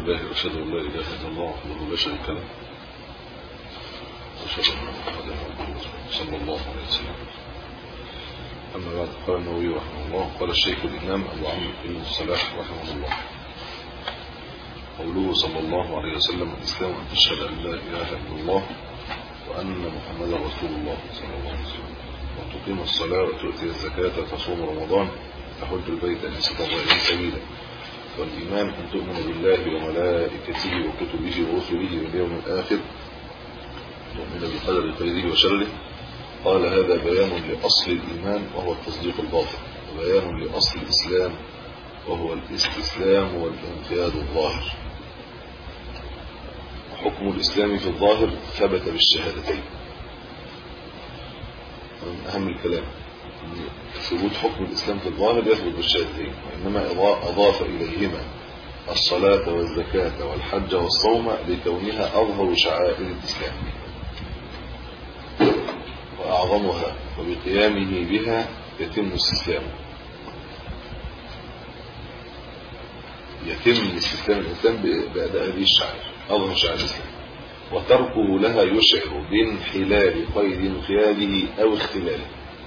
لله واشهد ان لا اله الا الله وحده لا شريك له واشهد ان محمدا عبده ورسوله صلى الله عليه وسلم اما بعد قال النووي رحمه الله قال الشيخ الامام ابو عمرو بن الصلاح رحمه الله قوله صلى الله عليه وسلم الاسلام ان تشهد ان لا اله الا الله وان محمدا رسول الله صلى الله عليه وسلم وتقيم الصلاه وتؤتي الزكاه وتصوم رمضان تحج البيت ان استطاع اليه سبيلا والإيمان أن تؤمن بالله وملائكته وكتبه ورسله واليوم الآخر تؤمن بقدر خيره وشره قال هذا بيان لأصل الإيمان وهو التصديق الباطن وبيان لأصل الإسلام وهو الاستسلام والانقياد الظاهر حكم الإسلام في الظاهر ثبت بالشهادتين من أهم الكلام ثبوت حكم الإسلام في الظاهر يثبت بالشهادتين وإنما أضاف إليهما الصلاة والزكاة والحج والصوم لكونها أظهر شعائر الإسلام وأعظمها وبقيامه بها يتم استسلامه يتم استسلام الإنسان بأداء هذه الشعائر أظهر شعائر الإسلام وتركه لها يشعر بانحلال قيد انقياده أو اختلاله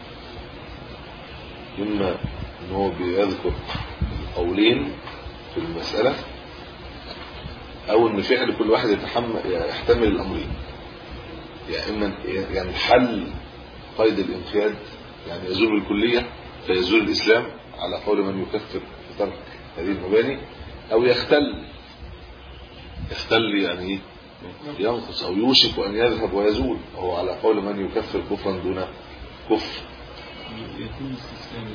إما ان هو بيذكر قولين في المسألة او ان فعل كل واحد يتحمل يحتمل الامرين يعني اما يعني حل قيد الانقياد يعني يزول الكلية فيزول الاسلام على قول من يكفر في ترك هذه المباني او يختل يختل يعني ينقص او يوشك ان يذهب ويزول وهو على قول من يكفر كفرا دون كفر يتم استسلام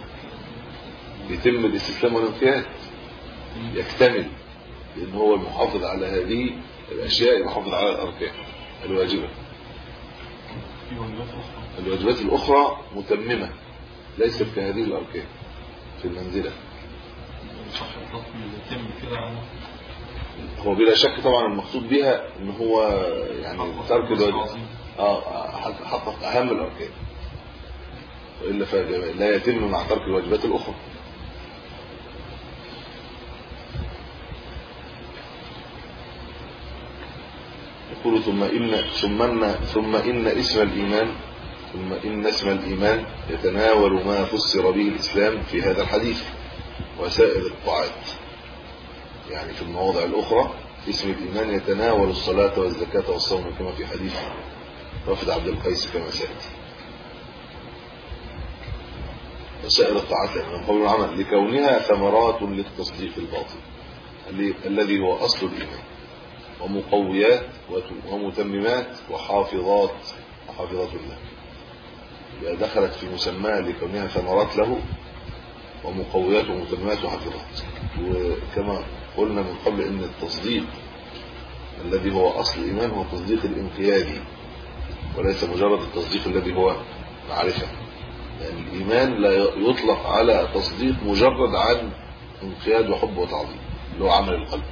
يتم الاستسلام والانقياد يكتمل لان هو المحافظ على هذه الاشياء المحافظ على الاركان الواجبه الواجبات الاخرى متممه ليست كهذه الاركان في المنزله يتم كده هو بلا شك طبعا المقصود بها ان هو يعني ترك الواجب اه حقق اهم الاركان والا فلا يتم مع ترك الواجبات الاخرى يقول ثم ان ثم ان ثم ان اسم الايمان ثم ان اسم الايمان يتناول ما فسر به الاسلام في هذا الحديث وسائر الطاعات يعني في المواضع الاخرى اسم الايمان يتناول الصلاه والزكاه والصوم كما في حديث وفد عبد القيس كما سياتي وسائر الطاعات من قول العمل لكونها ثمرات للتصديق الباطن الذي هو اصل الايمان ومقويات ومتممات وحافظات وحافظات الله دخلت في مسماه لكونها ثمرات له ومقويات ومتممات وحافظات وكما قلنا من قبل ان التصديق الذي هو اصل الايمان هو التصديق الانقيادي وليس مجرد التصديق الذي هو معرفه يعني الايمان لا يطلق على تصديق مجرد عن انقياد وحب وتعظيم اللي هو عمل القلب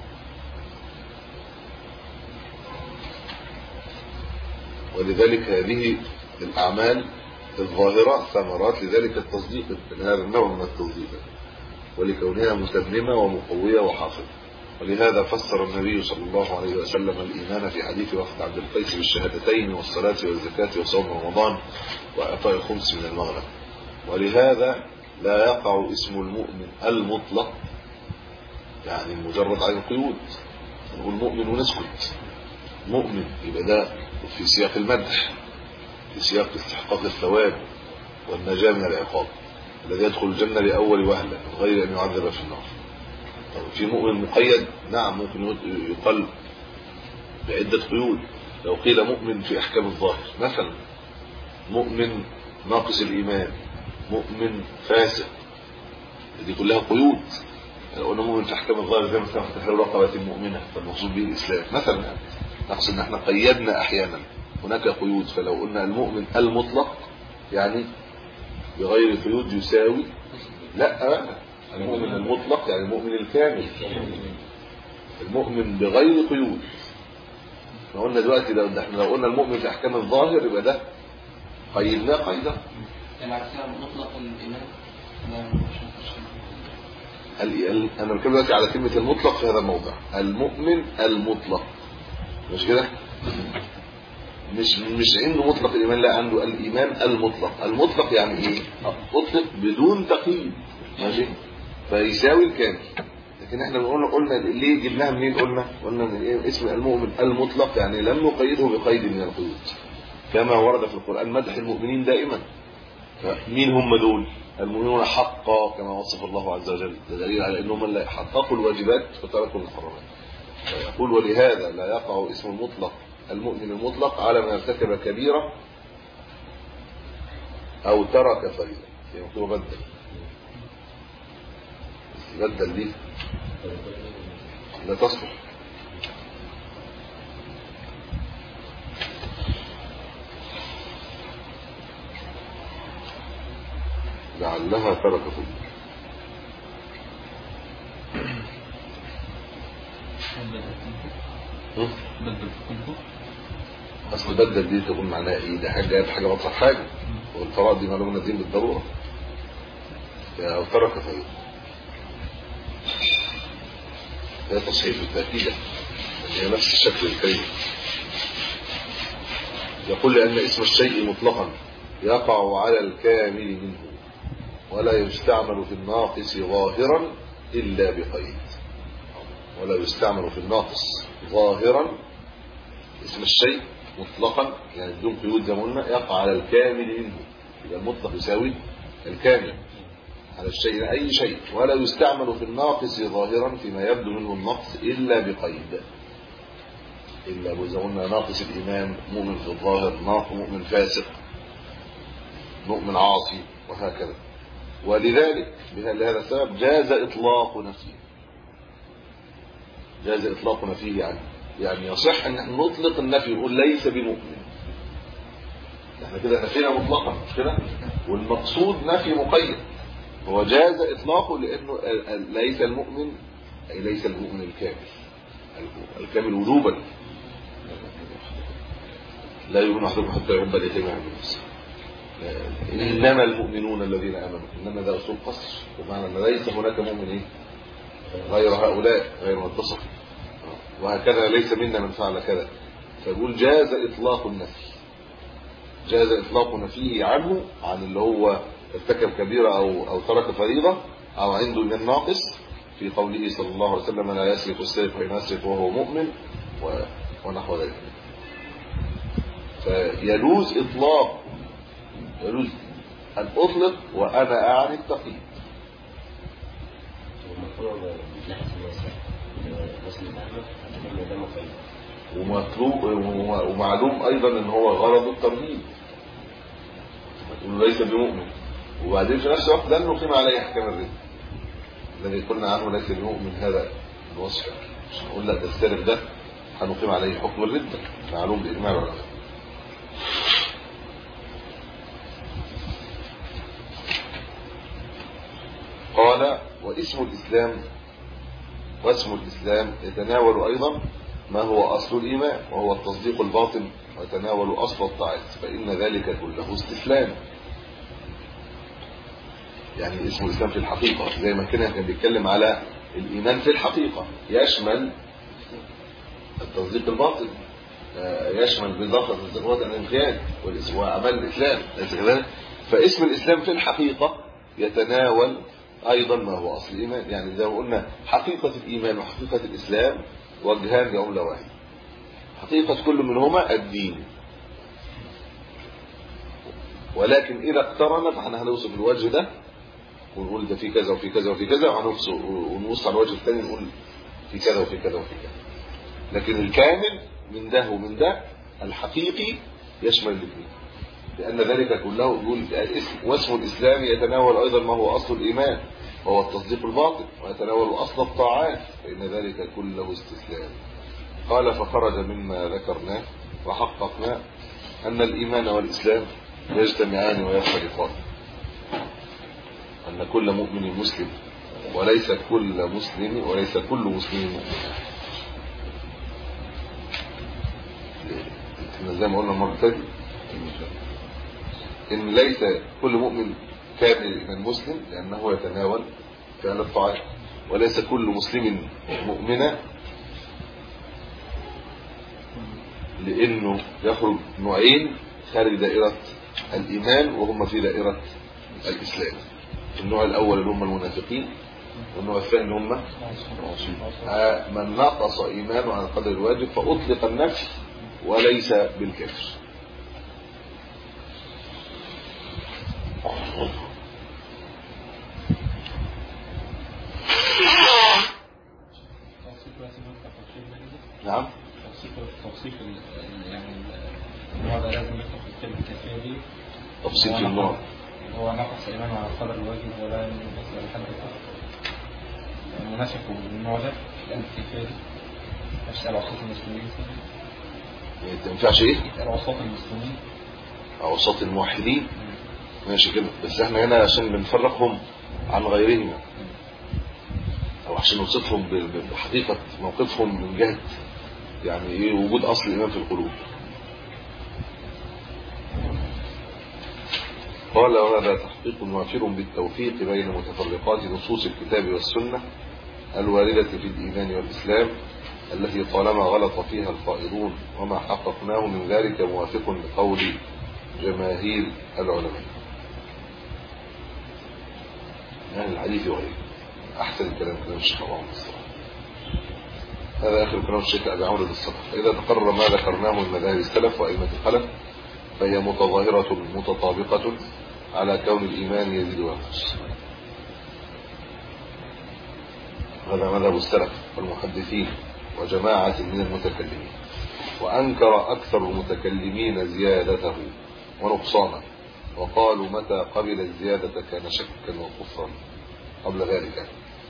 ولذلك هذه الاعمال الظاهره ثمرات لذلك التصديق هذا النوع من التصديق ولكونها متممه ومقويه وحافظه ولهذا فسر النبي صلى الله عليه وسلم الايمان في حديث وفد عبد القيس بالشهادتين والصلاه والزكاه وصوم رمضان واعطاء الخمس من المغرب ولهذا لا يقع اسم المؤمن المطلق يعني مجرد عن قيود نقول مؤمن ونسكت مؤمن يبقى ده في سياق المدح في سياق استحقاق الثواب والنجاة من العقاب الذي يدخل الجنة لأول وهلة من غير أن يعذب في النار طب في مؤمن مقيد نعم ممكن يقل بعدة قيود لو قيل مؤمن في أحكام الظاهر مثلا مؤمن ناقص الإيمان مؤمن فاسق دي كلها قيود لو قلنا مؤمن في أحكام الظاهر زي مثلا تحرير رقبة مؤمنة فالمقصود به الإسلام مثلا يعني نقصد ان احنا قيدنا احيانا هناك قيود فلو قلنا المؤمن المطلق يعني بغير قيود يساوي لا المؤمن المطلق يعني المؤمن الكامل المؤمن بغير قيود احنا قلنا دلوقتي لو احنا لو قلنا المؤمن في احكام الظاهر يبقى ده قيدناه قيدا يعني على كده مطلق الايمان لا مش ال- ال- انا بتكلم دلوقتي على كلمه المطلق في هذا الموضع المؤمن المطلق مش كده مش مش عنده مطلق الايمان لا عنده الايمان المطلق المطلق يعني ايه اطلق بدون تقييد ماشي فيساوي الكامل لكن احنا قلنا قلنا ليه جبناها منين قلنا قلنا ان إيه؟ اسم المؤمن المطلق يعني لم نقيده بقيد من القيود كما ورد في القران مدح المؤمنين دائما مين هم دول المؤمنون حقا كما وصف الله عز وجل ده دليل على انهم اللي حققوا الواجبات وتركوا المحرمات يقول ولهذا لا يقع اسم المطلق المؤمن المطلق على من ارتكب كبيرة او ترك فريضة هي مكتوبة بدل بس بدل دي لا تصلح لعلها ترك فريضة هم؟ بدل تكون اصل بدل دي تكون معناها ايه ده حاجه جايب حاجه مطلق حاجه والفرائض دي معلومه الدين بالضروره او ترك فريضه ده تصحيح بالتاكيد هي نفس الشكل الكريم يقول لان اسم الشيء مطلقا يقع على الكامل منه ولا يستعمل في الناقص ظاهرا الا بقيد ولا يستعمل في الناقص ظاهرا اسم الشيء مطلقا يعني بدون قيود زي ما قلنا يقع على الكامل منه يبقى المطلق يساوي الكامل على الشيء اي شيء ولا يستعمل في الناقص ظاهرا فيما يبدو منه النقص الا بقيد الا اذا قلنا ناقص الايمان مؤمن في الظاهر ناقص مؤمن فاسق مؤمن عاصي وهكذا ولذلك لهذا السبب جاز اطلاق نفيه جاز اطلاق نفيه يعني يعني يصح ان احنا نطلق النفي نقول ليس بمؤمن احنا كده نفينا مطلقا مش كده والمقصود نفي مقيد هو جاز اطلاقه لانه ليس المؤمن اي ليس المؤمن الكامل الكامل وجوبا لا يؤمن احدكم حتى يحب اليتيم عن نفسه انما المؤمنون الذين امنوا انما ده اصول قصر بمعنى ان ليس هناك مؤمن ايه غير هؤلاء غير متصف وهكذا ليس منا من فعل كذا فيقول جاز اطلاق النفي جاز اطلاق نفيه عنه عن اللي هو ارتكب كبيره او او ترك فريضه او عنده من ناقص في قوله صلى الله عليه وسلم لا يسرق السارق وان يسرق وهو مؤمن ونحو ذلك فيجوز اطلاق يجوز ان اطلق وانا اعني التقييد ومطلوب ومعلوم ايضا ان هو غرض الترهيب تقول ليس بمؤمن وبعدين في نفس الوقت لن نقيم عليه احكام الرد الذي قلنا عنه ليس بمؤمن هذا الوصف مش هنقول لك السارق ده هنقيم عليه حكم الردة معلوم باجماع العلماء قال واسم الاسلام واسم الإسلام يتناول أيضا ما هو أصل الإيمان وهو التصديق الباطن ويتناول أصل الطاعات فإن ذلك كله استسلام يعني اسم الإسلام في الحقيقة زي ما كنا كان بيتكلم على الإيمان في الحقيقة يشمل التصديق الباطن يشمل بإضافة التصديق الباطن الانقياد وأعمال الإسلام فاسم الإسلام في الحقيقة يتناول ايضا ما هو اصل الايمان يعني زي ما قلنا حقيقه الايمان وحقيقه الاسلام وجهان لعمله واحده حقيقه كل منهما الدين ولكن اذا اقترنت احنا هنوصف الوجه ده ونقول ده في كذا وفي كذا وفي كذا وهنوصف ونبص على الوجه الثاني نقول في كذا وفي كذا وفي كذا لكن الكامل من ده ومن ده الحقيقي يشمل الاثنين لأن ذلك كله يقول الاسم واسم الإسلام يتناول أيضا ما هو أصل الإيمان وهو التصديق الباطن ويتناول أصل الطاعات فإن ذلك كله استسلام قال فخرج مما ذكرناه وحققنا أن الإيمان والإسلام يجتمعان ويختلفان أن كل مؤمن مسلم وليس كل مسلم وليس كل مسلم مؤمن زي ما قلنا المره اللي فاتت ان ليس كل مؤمن كامل من مسلم لانه يتناول فعل الطاعات وليس كل مسلم مؤمنا لانه يخرج نوعين خارج دائره الايمان وهم في دائره الاسلام النوع الاول اللي هم المنافقين والنوع الثاني اللي هم آه، من نقص ايمانه عن قدر الواجب فاطلق النفي وليس بالكفر توصيف لازم يفتح تفصيل منه نعم توصيف توصيف ال- ال- يعني ال- النوع ده لازم يفتح في الكلمة الكافية دي تفصيل في النوع هو نقص إيمانه على قدر الواجب ولا يسأل حد الكفر المنافق والنوع ده الكلمة الكافية دي يسأل عصاة المسلمين ما تنفعش ايه يسأل عصاة المسلمين اوساط الموحدين ماشي كده بس احنا هنا عشان بنفرقهم عن غيرهم او عشان نوصفهم ب- ب- بحقيقه موقفهم من جهه يعني ايه وجود اصل الايمان في القلوب قال وهذا تحقيق وافر بالتوفيق بين متفرقات نصوص الكتاب والسنه الوارده في الايمان والاسلام التي طالما غلط فيها القائلون وما حققناه من ذلك موافق لقول جماهير العلماء أهل الحديث وغيره أحسن الكلام كلام الشيخ أبو عمرو الصراحة هذا آخر كلام الشيخ أبي عمرو الصراحة فإذا تقرر ما ذكرناه من مذاهب السلف وأئمة الخلف فهي متظاهرة متطابقة على كون الإيمان يزيد وينقص هذا مذهب السلف والمحدثين وجماعة من المتكلمين وأنكر أكثر المتكلمين زيادته ونقصانه وقالوا متى قبل الزيادة كان شكا وكفرا قبل ذلك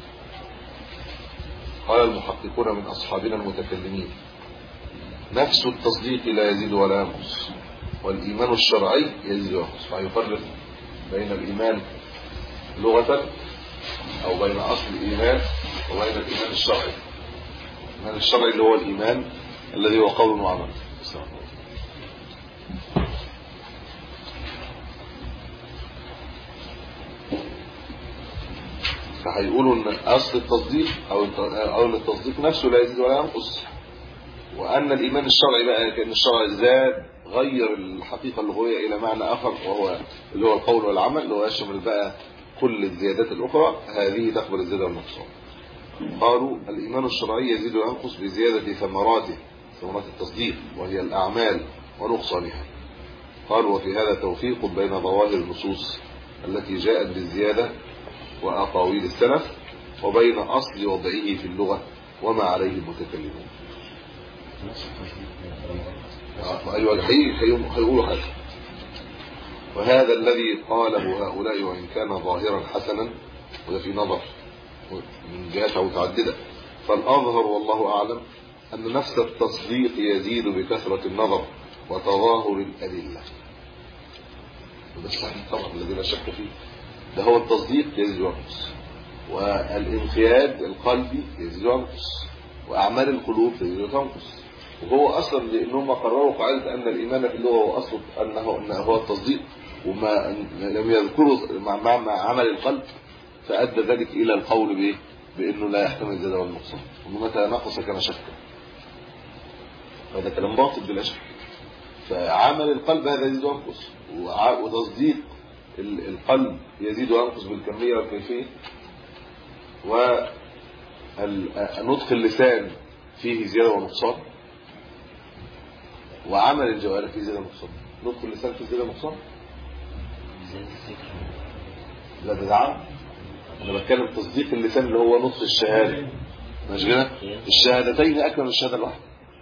قال المحققون من أصحابنا المتكلمين نفس التصديق لا يزيد ولا ينقص والإيمان الشرعي يزيد وينقص فيفرق بين الإيمان لغة أو بين أصل الإيمان وبين الإيمان الشرعي الإيمان الشرعي اللي هو الإيمان الذي هو قول وعمل فهيقولوا ان اصل التصديق او او ان التصديق نفسه لا يزيد ولا ينقص وان الايمان الشرعي بقى كان الشرع زاد غير الحقيقه اللغويه الى معنى اخر وهو اللي هو القول والعمل اللي هو يشمل بقى كل الزيادات الاخرى هذه تقبل الزياده والنقصان قالوا الايمان الشرعي يزيد وينقص بزياده ثمراته ثمرات التصديق وهي الاعمال ونقصانها قالوا وفي هذا توفيق بين ظواهر النصوص التي جاءت بالزياده واقاويل السلف وبين اصل وضعه في اللغه وما عليه المتكلمون آه، ايوه الحقيقي هيقولوا حاجه وهذا الذي قاله هؤلاء وان كان ظاهرا حسنا وده في نظر من جهات متعدده فالاظهر والله اعلم ان نفس التصديق يزيد بكثره النظر وتظاهر الادله وده صحيح طبعا الذي لا شك فيه ده هو التصديق يزيد وينقص والانقياد القلبي يزيد وينقص واعمال القلوب تزيد وتنقص وهو اصلا لانهم قرروا قاعده ان الايمان في اللغه هو اصله انه انه هو التصديق وما لم يذكروا مع, مع, مع عمل القلب فادى ذلك الى القول بايه بانه لا يحتمل الزياده والنقصان وانه متى نقص كان شكا هذا كلام باطل بلا شك فعمل القلب هذا يزيد وينقص وع- وتصديق ال- القلب يزيد وينقص بالكميه والكيفيه ونطق اللسان فيه زياده ونقصان وعمل الجوارح فيه زياده ونقصان نطق اللسان فيه زياده ونقصان لا ده ده عام انا بتكلم تصديق اللسان اللي هو نطق الشهاده مش كده الشهادتين اكمل من الشهاده الواحده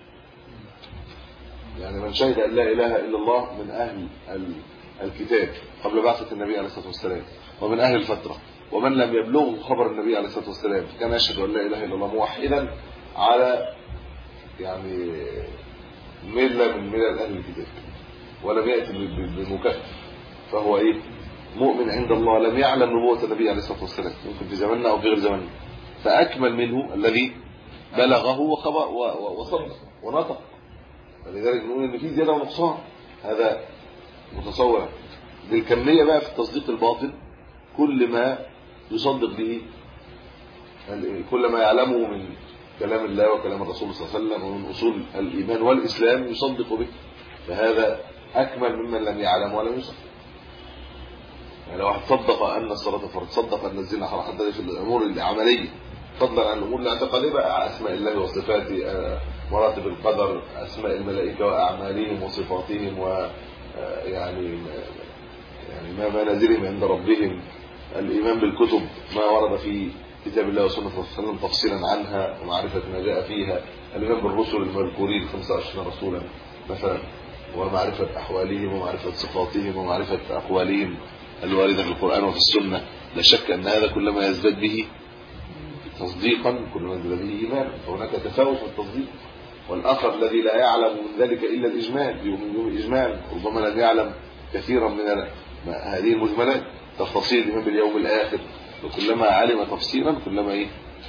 يعني من شهد ان لا اله الا الله من اهل ال- الكتاب قبل بعثه النبي عليه الصلاه والسلام ومن اهل الفتره ومن لم يبلغه خبر النبي عليه الصلاه والسلام كان يشهد ان لا اله الا الله موحدا على يعني مله من ملل اهل الكتاب ولم ياتي ب- ب- بمكافاه فهو ايه مؤمن عند الله لم يعلم نبوه النبي عليه الصلاه والسلام ممكن في زماننا او في غير زماننا فاكمل منه الذي بلغه وخبر و- و- وصدق ونطق فلذلك نقول ان في زياده ونقصان هذا متصور بالكميه بقى في التصديق الباطن كل ما يصدق به كل ما يعلمه من كلام الله وكلام الرسول صلى الله عليه وسلم ومن اصول الايمان والاسلام يصدق به فهذا اكمل ممن لم يعلم ولم يصدق يعني لو واحد صدق ان الصلاه فرض صدق ان الزنا حرام حتى في الامور العمليه فضلا عن الامور الاعتقاديه بقى اسماء الله وصفاته آه، مراتب القدر اسماء الملائكه واعمالهم وصفاتهم و آه، يعني يعني ما منازلهم عند ربهم الايمان بالكتب ما ورد في كتاب الله وسنه الرسول صلى الله عليه وسلم تفصيلا عنها ومعرفه ما جاء فيها الايمان بالرسل المذكورين 25 رسولا مثلا ومعرفه احوالهم ومعرفه صفاتهم ومعرفه اقوالهم الوارده في القران وفي السنه لا شك ان هذا كلما يزداد به تصديقا كلما يزداد به ايمانا فهناك تفاوت في التصديق والاخر الذي لا يعلم من ذلك الا الاجمال يؤمن اجمال ربما لم يعلم كثيرا من هذه المجملات تفاصيل الايمان باليوم الاخر وكلما علم تفصيلا كلما ايه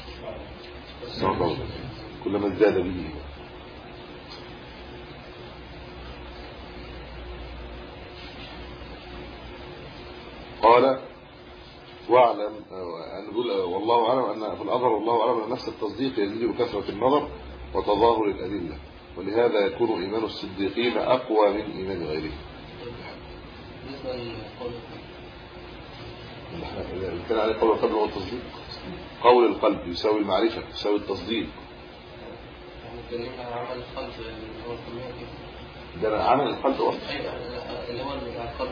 كلما ازداد به قال واعلم ان نقول والله اعلم ان في الاظهر والله اعلم ان نفس التصديق يزيد بكثره النظر وتظاهر الادله ولهذا يكون ايمان الصديقين اقوى من ايمان غيرهم كان عليه قول القلب هو التصديق قول القلب يساوي المعرفه يساوي التصديق ده عمل القلب اصلا اللي هو القلب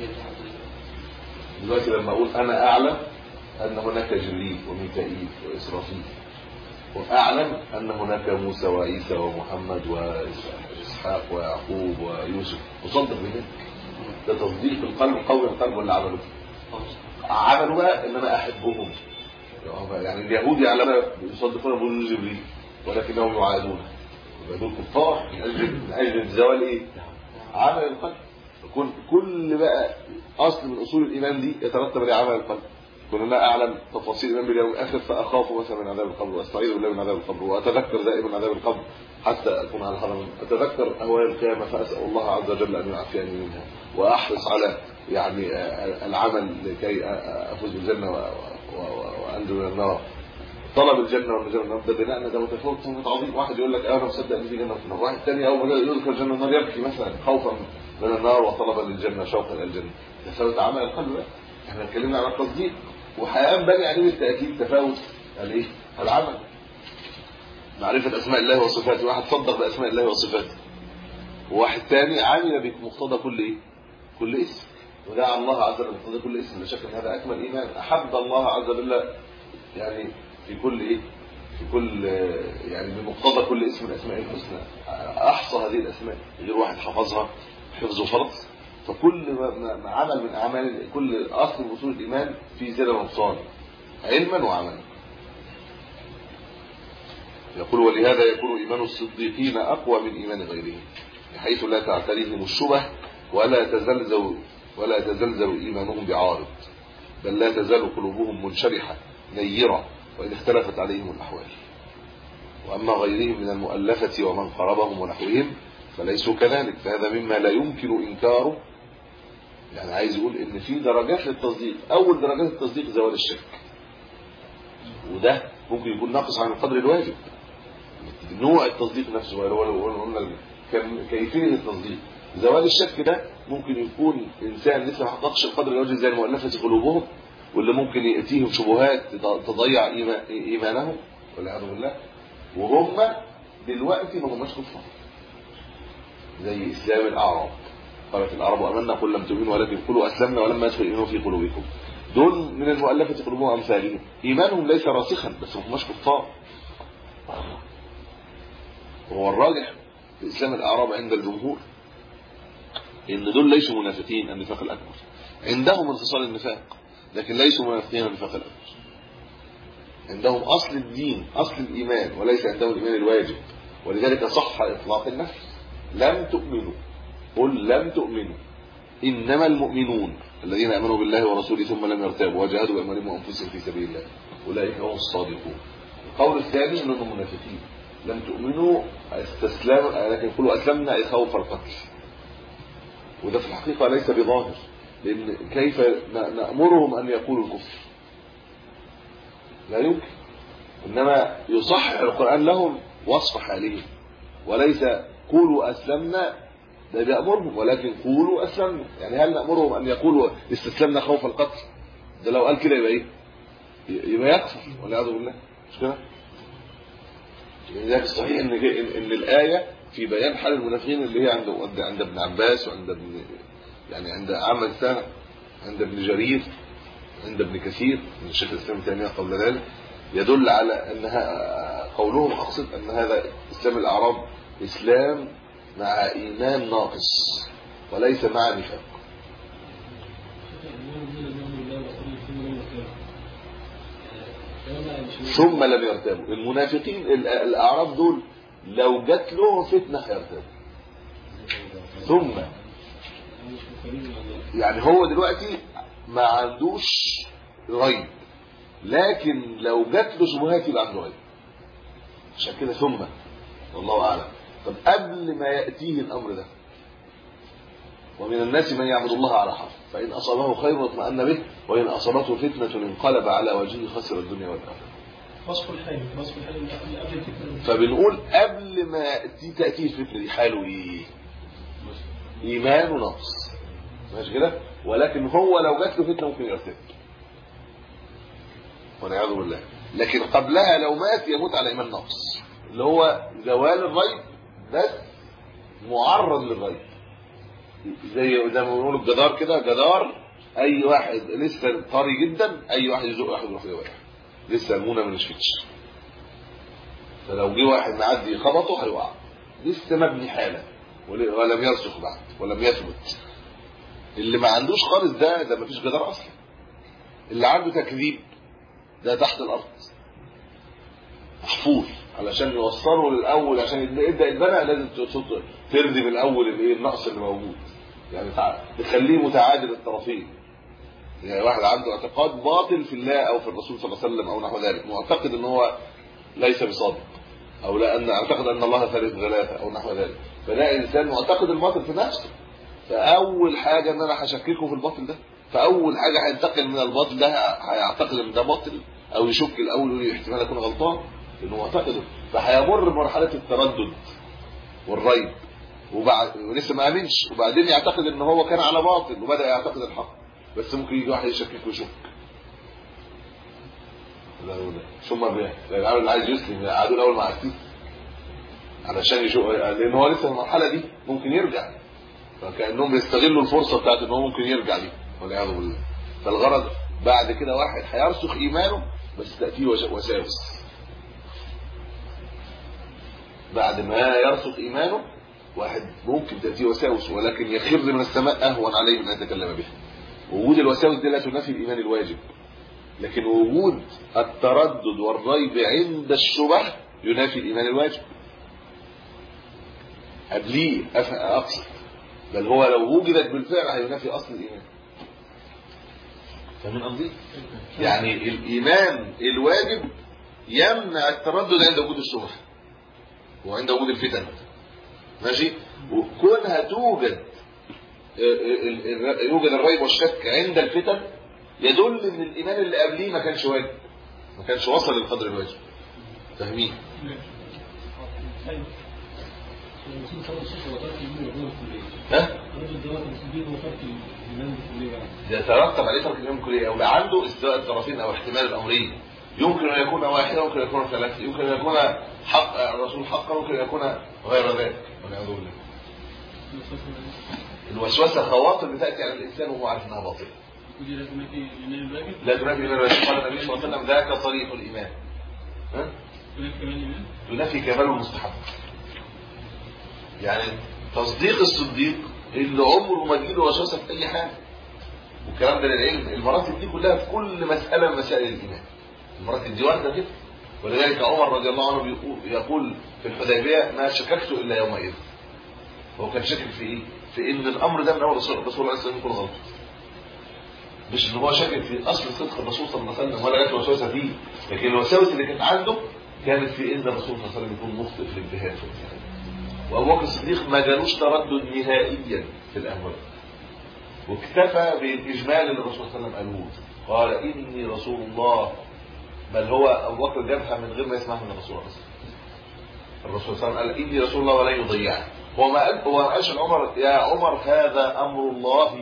دلوقتي لما اقول انا اعلم ان هناك جبريل وميكائيل واسرافيل واعلم ان هناك موسى وعيسى ومحمد واسحاق ويعقوب ويوسف اصدق بذلك ده تصديق القلب قول القلب ولا عمله عملوا بقى ان انا احبهم يعني اليهود يعلمون يصدقون بوجود جبريل ولكنهم يعادون دول كفار من اجل من اجل زوال ايه عمل القلب يكون كل بقى اصل من اصول الايمان دي يترتب عليه عمل القلب كنا لا اعلم تفاصيل الايمان باليوم الاخر فاخاف مثلا من عذاب القبر واستعيذ بالله من عذاب القبر واتذكر دائما عذاب القبر حتى اكون على الحرم اتذكر اهوال القيامه فاسال الله عز وجل ان يعافيني منها واحرص على يعني العمل لكي افوز بالجنه وانجو من النار طلب الجنه والنجاه من النار ده بناء ده متفاوت صنف عظيم واحد يقول لك انا مصدق ان في جنه في النار واحد ثاني اول ما يدخل الجنه والنار يبكي مثلا خوفا من النار وطلبا للجنه شوقا الى الجنه تفاوت عمل القلب بقى احنا اتكلمنا على التصديق وهينبني عليه بالتاكيد تفاوت الايه العمل معرفه اسماء الله وصفاته واحد صدق باسماء الله وصفاته وواحد ثاني عمل بمقتضى كل ايه كل اسم ودعا الله عز وجل بمقتضى كل اسم لا شك ان هذا اكمل ايمان احب الله عز وجل يعني في كل ايه في كل يعني بمقتضى كل اسم من اسماء الحسنى احصى هذه الاسماء غير واحد حفظها حفظ فرض فكل ما عمل من اعمال كل اصل من اصول الايمان في زياده ونقصان علما وعملا يقول ولهذا يكون ايمان الصديقين اقوى من ايمان غيرهم بحيث لا تعتريهم الشبه ولا تزلزل ولا تزلزل ايمانهم بعارض بل لا تزال قلوبهم منشرحه نيره وان اختلفت عليهم الاحوال واما غيرهم من المؤلفه ومن قربهم ونحوهم فليسوا كذلك فهذا مما لا يمكن انكاره يعني عايز يقول ان في درجات للتصديق اول درجات التصديق زوال الشك وده ممكن يكون ناقص عن القدر الواجب نوع التصديق نفسه هو هو قلنا كيفيه التصديق زوال الشك ده ممكن يكون انسان لسه ما حققش القدر الواجب زي المؤلفه قلوبهم واللي ممكن ياتيهم شبهات تضيع ايمانهم والعياذ بالله وهم دلوقتي ما هماش كفار زي اسلام الاعراب قالت الاعراب امنا قل لم تؤمنوا ولكن قولوا اسلمنا ولما يدخل الايمان في قلوبكم دول من المؤلفه قلوبهم امثالهم ايمانهم ليس راسخا بس ما هماش كفار وهو الراجح في اسلام الاعراب عند الجمهور ان دول ليسوا منافقين النفاق الاكبر عندهم انفصال النفاق لكن ليسوا منافقين النفاق الاكبر عندهم اصل الدين اصل الايمان وليس عندهم الايمان الواجب ولذلك صح اطلاق النفس لم تؤمنوا قل لم تؤمنوا انما المؤمنون الذين امنوا بالله ورسوله ثم لم يرتابوا وجاهدوا باموالهم وانفسهم في سبيل الله اولئك هم الصادقون القول الثاني انهم منافقين لم تؤمنوا استسلموا لكن قولوا اسلمنا اي خوف القتل وده في الحقيقه ليس بظاهر لان كيف نامرهم ان يقولوا الكفر لا يمكن انما يصحح القران لهم وصف حالهم وليس قولوا اسلمنا ده بيامرهم ولكن قولوا اسلمنا يعني هل نامرهم ان يقولوا استسلمنا خوف القتل ده لو قال كده يبقى ايه يبقى يكفر والعياذ بالله مش كده يعني ده الصحيح ان ان الايه في بيان حال المنافقين اللي هي عند عند ابن عباس وعند ابن يعني عند عامة سنة عند ابن جرير عند ابن كثير من الشيخ الاسلام تيميه قبل ذلك يدل على انها قولهم اقصد ان هذا اسلام الاعراب اسلام مع ايمان ناقص وليس مع نفاق ثم لم يرتابوا المنافقين الاعراب دول لو جت لهم فتنه هيرتابوا ثم يعني هو دلوقتي ما عندوش غيب لكن لو جات له شبهات يبقى عنده غيب عشان كده ثم والله اعلم طب قبل ما ياتيه الامر ده ومن الناس من يعبد الله على حرف فان اصابه خير اطمأن به وان اصابته فتنه انقلب على وجهه خسر الدنيا والاخره وصف الحال وصف الحال اللي قبل الفتنه فبنقول قبل ما تاتي الفتنه دي حاله ايه ايمان ونقص ماشي كده ولكن هو لو جات له فتنه ممكن يرتد والعياذ بالله لكن قبلها لو مات يموت على ايمان نقص اللي هو زوال الريب بس معرض للريب زي زي ما بنقول الجدار كده جدار اي واحد لسه طري جدا اي واحد يزق واحد يروح واقع لسه المونه ما نشفتش فلو جه واحد معدي خبطه هيوقع لسه مبني حالا ولم يرسخ بعد ولم يثبت اللي ما عندوش خالص ده ده ما فيش جدار اصلا اللي عنده تكذيب ده تحت الارض محفوظ علشان يوصله للاول عشان يبدا يتبنى لازم تردم الاول الايه النقص اللي موجود يعني تخليه متعادل الطرفين يعني واحد عنده اعتقاد باطل في الله او في الرسول صلى الله عليه وسلم او نحو ذلك معتقد ان هو ليس بصادق او لا ان اعتقد ان الله ثالث ثلاثه او نحو ذلك فده انسان معتقد الباطل في نفسه فاول حاجه ان انا هشككه في الباطل ده فاول حاجه هينتقل من الباطل ده هيعتقد ان ده باطل او يشك الاول ويقول احتمال اكون غلطان لانه معتقده فهيمر بمرحله التردد والريب وبعد ولسه ما امنش وبعدين يعتقد ان هو كان على باطل وبدا يعتقد الحق بس ممكن يجي واحد يشكك ويشك لا لا ثم العامل اللي عايز يسلم يقعدوا الاول مع السيف علشان يشوف لان هو لسه في المرحله دي ممكن يرجع فكانهم بيستغلوا الفرصه بتاعت ان هو ممكن يرجع دي والعياذ بالله فالغرض بعد كده واحد هيرسخ ايمانه بس تاتيه وساوس بعد ما يرسخ ايمانه واحد ممكن تاتيه وساوس ولكن يخر من السماء اهون عليه من ان يتكلم بها وجود الوساوس دي لا تنافي الايمان الواجب لكن وجود التردد والريب عند الشبه ينافي الايمان الواجب قبليه اقصد بل هو لو وجدت بالفعل هينافي اصل الايمان فمن قصدي يعني الايمان الواجب يمنع التردد عند وجود الشبهه وعند وجود الفتن ماشي وكونها توجد يوجد الريب والشك عند الفتن يدل ان الايمان اللي قبليه ما كانش واجب ما كانش وصل للقدر الواجب فاهمين ها يترتب عليه ترك الايمان الكليه او عنده استواء الطرفين او احتمال الامرين يمكن ان يكون واحدا يمكن ان يكون ثلاثه يمكن ان يكون حق الرسول حقا يمكن ان يكون غير ذلك والعياذ بالله الوسوسه خواطر بتاتي على الانسان وهو عارف انها باطله لا تنافي الايمان الواجب قال النبي صلى الله عليه وسلم ذاك صريح الايمان ها تنافي كمال المستحب يعني تصديق الصديق اللي عمره ما تجيله وسوسه في اي حاجه والكلام ده للعلم المراتب دي كلها في كل مساله من مسائل الايمان المراتب دي واحده كده ولذلك عمر رضي الله عنه يقول في الحديبيه ما شككت الا يومئذ هو كان شاكك في ايه في ان الامر ده من اول رسول الله صلى الله عليه وسلم يكون غلط مش ان هو شاكك في اصل صدق الرسول صلى الله عليه وسلم ولا جات وسوسه فيه لكن الوساوس اللي كانت عنده كانت في ان الرسول صلى الله عليه وسلم يكون مخطئ في الاجتهاد في الإسلام. وابو بكر الصديق ما جالوش تردد نهائيا في الامر واكتفى بالاجمال اللي الرسول صلى الله عليه وسلم قاله قال اني رسول الله بل هو ابو بكر جابها من غير ما يسمعها من الرسول اصلا الرسول صلى الله عليه وسلم قال اني رسول الله ولن يضيعني هو ما قال هو ما قالش لعمر يا عمر هذا امر الله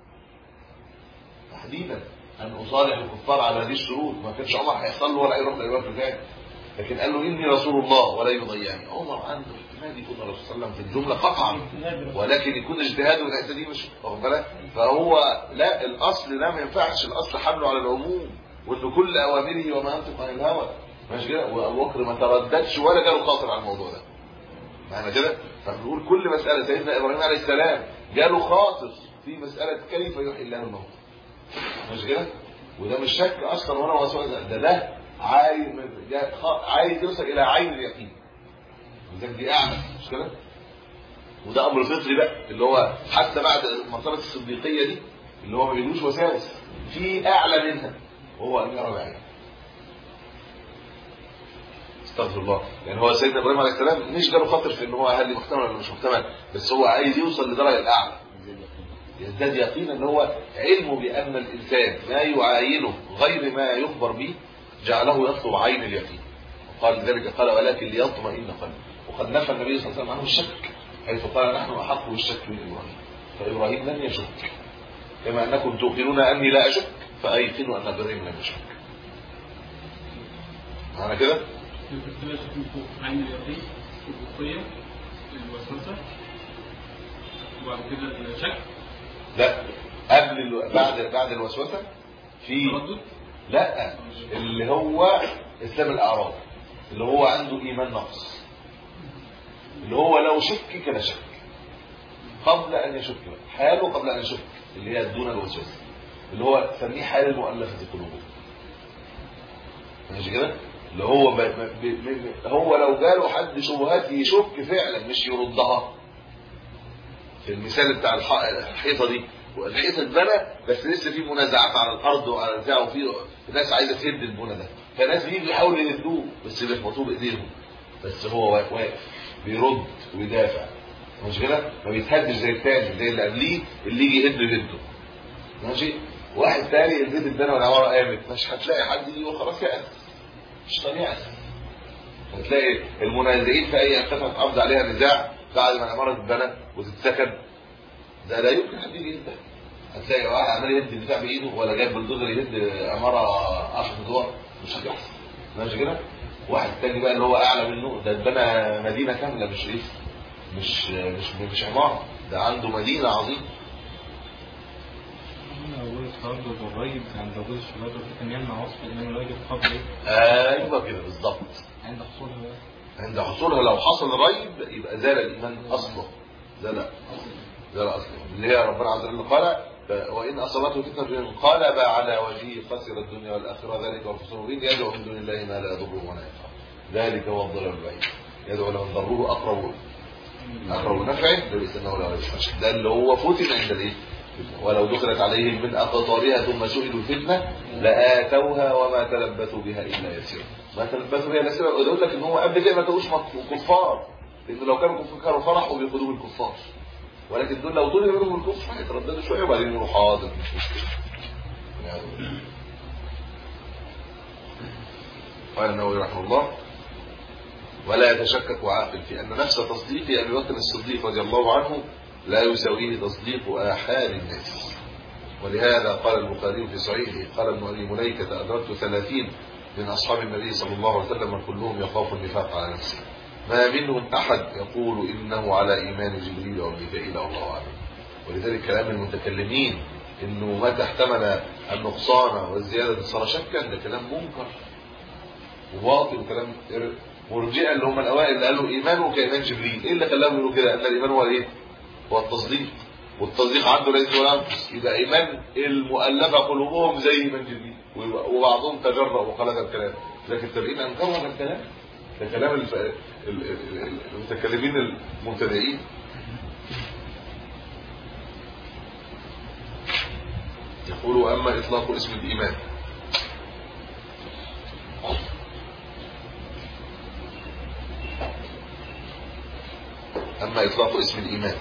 تحديدا ان اصالح الكفار على هذه الشروط ما كانش عمر هيحصل له ولا يروح لابي بكر تاني لكن قال له اني رسول الله ولا يضيعني عمر عنده احتمال يكون الرسول صلى الله عليه وسلم في الجمله قطعا ولكن يكون اجتهاده من الحته دي مش واخد بالك فهو لا الاصل لا ما ينفعش الاصل حمله على العموم وان كل اوامره وما ينطق عن الهوى ماشي كده وابو بكر ما ترددش ولا جاله خاطر على الموضوع ده معنى كده فبنقول كل مساله سيدنا ابراهيم عليه السلام جاله خاطر في مساله كيف يحيي الله الموت مش كده وده مش شك اصلا ولا وسواس ده ده عايز عايز يوصل الى عين اليقين وذلك دي اعلى مش كده وده امر فطري بقى اللي هو حتى بعد مرتبه الصديقيه دي اللي هو ما بيجيلوش وساوس في اعلى منها وهو ان يرى بعينه استغفر الله يعني هو سيدنا ابراهيم عليه السلام مش جاله خاطر في ان هو هل محتمل ولا مش محتمل بس هو عايز يوصل لدرجه الاعلى يزداد يقينا ان هو علمه بان الانسان ما يعاينه غير ما يخبر به جعله يطلب عين اليقين وقال ذلك قال ولكن ليطمئن قلبه وقد نفى النبي صلى الله عليه وسلم عنه الشك حيث قال نحن احق بالشك من ابراهيم فابراهيم لم يشك كما انكم توقنون اني لا اشك فايقنوا ان ابراهيم لم يشك معنى كده الكتابة شكل فوق عين اليقين الوصية الوسوسة وبعد كده الشك لا قبل الو... بعد بعد الوسوسه في تردد لا اللي هو اسلام الاعراض اللي هو عنده ايمان نقص اللي هو لو شك كان شك قبل ان يشك حاله قبل ان يشك اللي هي دون الوسوسه اللي هو سميه حال المؤلفه قلوبهم ماشي كده اللي هو ب... ب... ب... هو لو جاله حد شبهات يشك فعلا مش يردها في المثال بتاع الح... الحيطه دي والحيطه اتبنى بس لسه في منازعات على الارض وعلى بتاع وفي ناس عايزه تهد البنى ده فناس بيجوا يحاولوا يهدوه بس بيخبطوه بايديهم بس هو واقف بيرد ويدافع مش كده ما بيتهدش زي التاني زي اللي قبليه اللي يجي يهد يهده ماشي واحد تاني البيت اتبنى والعماره قامت مش هتلاقي حد يجي وخلاص يأس مش طبيعي هتلاقي المنازعين في اي قطعه تقبض عليها نزاع بعد ما العماره تتبنى وتتسكن ده لا يمكن حد يجي يهدها هتلاقي واحد عمال يهد البتاع بايده ولا جايب بلدوزر يهد عماره 10 ادوار مش هتحصل ماشي كده واحد تاني بقى اللي هو اعلى منه ده اتبنى مدينه كامله مش ايه مش مش مش عماره ده عنده مدينه عظيمه أول التردد والريب عند وجود الشباب كان يمنع وصف الإيمان الواجب قبل ايوه كده بالظبط عند حصولها عند حصولها لو حصل ريب يبقى زال الايمان اصلا زال زال اصلا اللي هي ربنا عز وجل قال وان اصابته فتنه انقلب على وجهه خسر الدنيا والاخره ذلك هو الخسران المبين يدعو من دون الله ما لا يضره ولا ينفعه ذلك هو الضلال البعيد يدعو لمن ضره اقرب اقرب نفعه لبئس انه لا يشفع ده اللي هو فتن عند الايه ولو دخلت عليهم من اقطارها ثم سئلوا فتنه لاتوها وما تلبثوا بها الا يسيرا ما تلبثوا بها الا يسيرا يقول لك ان هم قبل كده ما كانوش كفار لانه لو كانوا كفار كانوا فرحوا بقدوم الكفار ولكن دول لو طلب منهم الكفر هيترددوا شويه وبعدين يقولوا حاضر مش مشكله يعني قال النووي رحمه الله ولا يتشكك عاقل في ان نفس تصديق ابي بكر الصديق رضي الله عنه لا يساويه تصديق آحاد الناس ولهذا قال البخاري في صحيحه قال ابن ابي مليكه ادركت ثلاثين من اصحاب النبي صلى الله عليه وسلم كلهم يخاف النفاق على نفسه ما منهم احد يقول انه على ايمان جبريل او ميكائيل الله اعلم ولذلك كلام المتكلمين انه متى احتمل النقصان والزياده صار شكا ده كلام منكر وباطل وكلام مرجئه اللي هم الاوائل اللي قالوا ايمانه كايمان جبريل ايه اللي خلاهم يقولوا كده ان الايمان هو ايه هو التصديق والتصديق عنده ليس ولا ينقص يبقى ايمان المؤلفه قلوبهم زي ايمان جبريل وبعضهم تجرأ وقال هذا الكلام لكن التابعين انكروا هذا الكلام ده كلام الف... ال... ال... المتكلمين المبتدئين يقولوا اما اطلاق اسم الايمان اما اطلاق اسم الايمان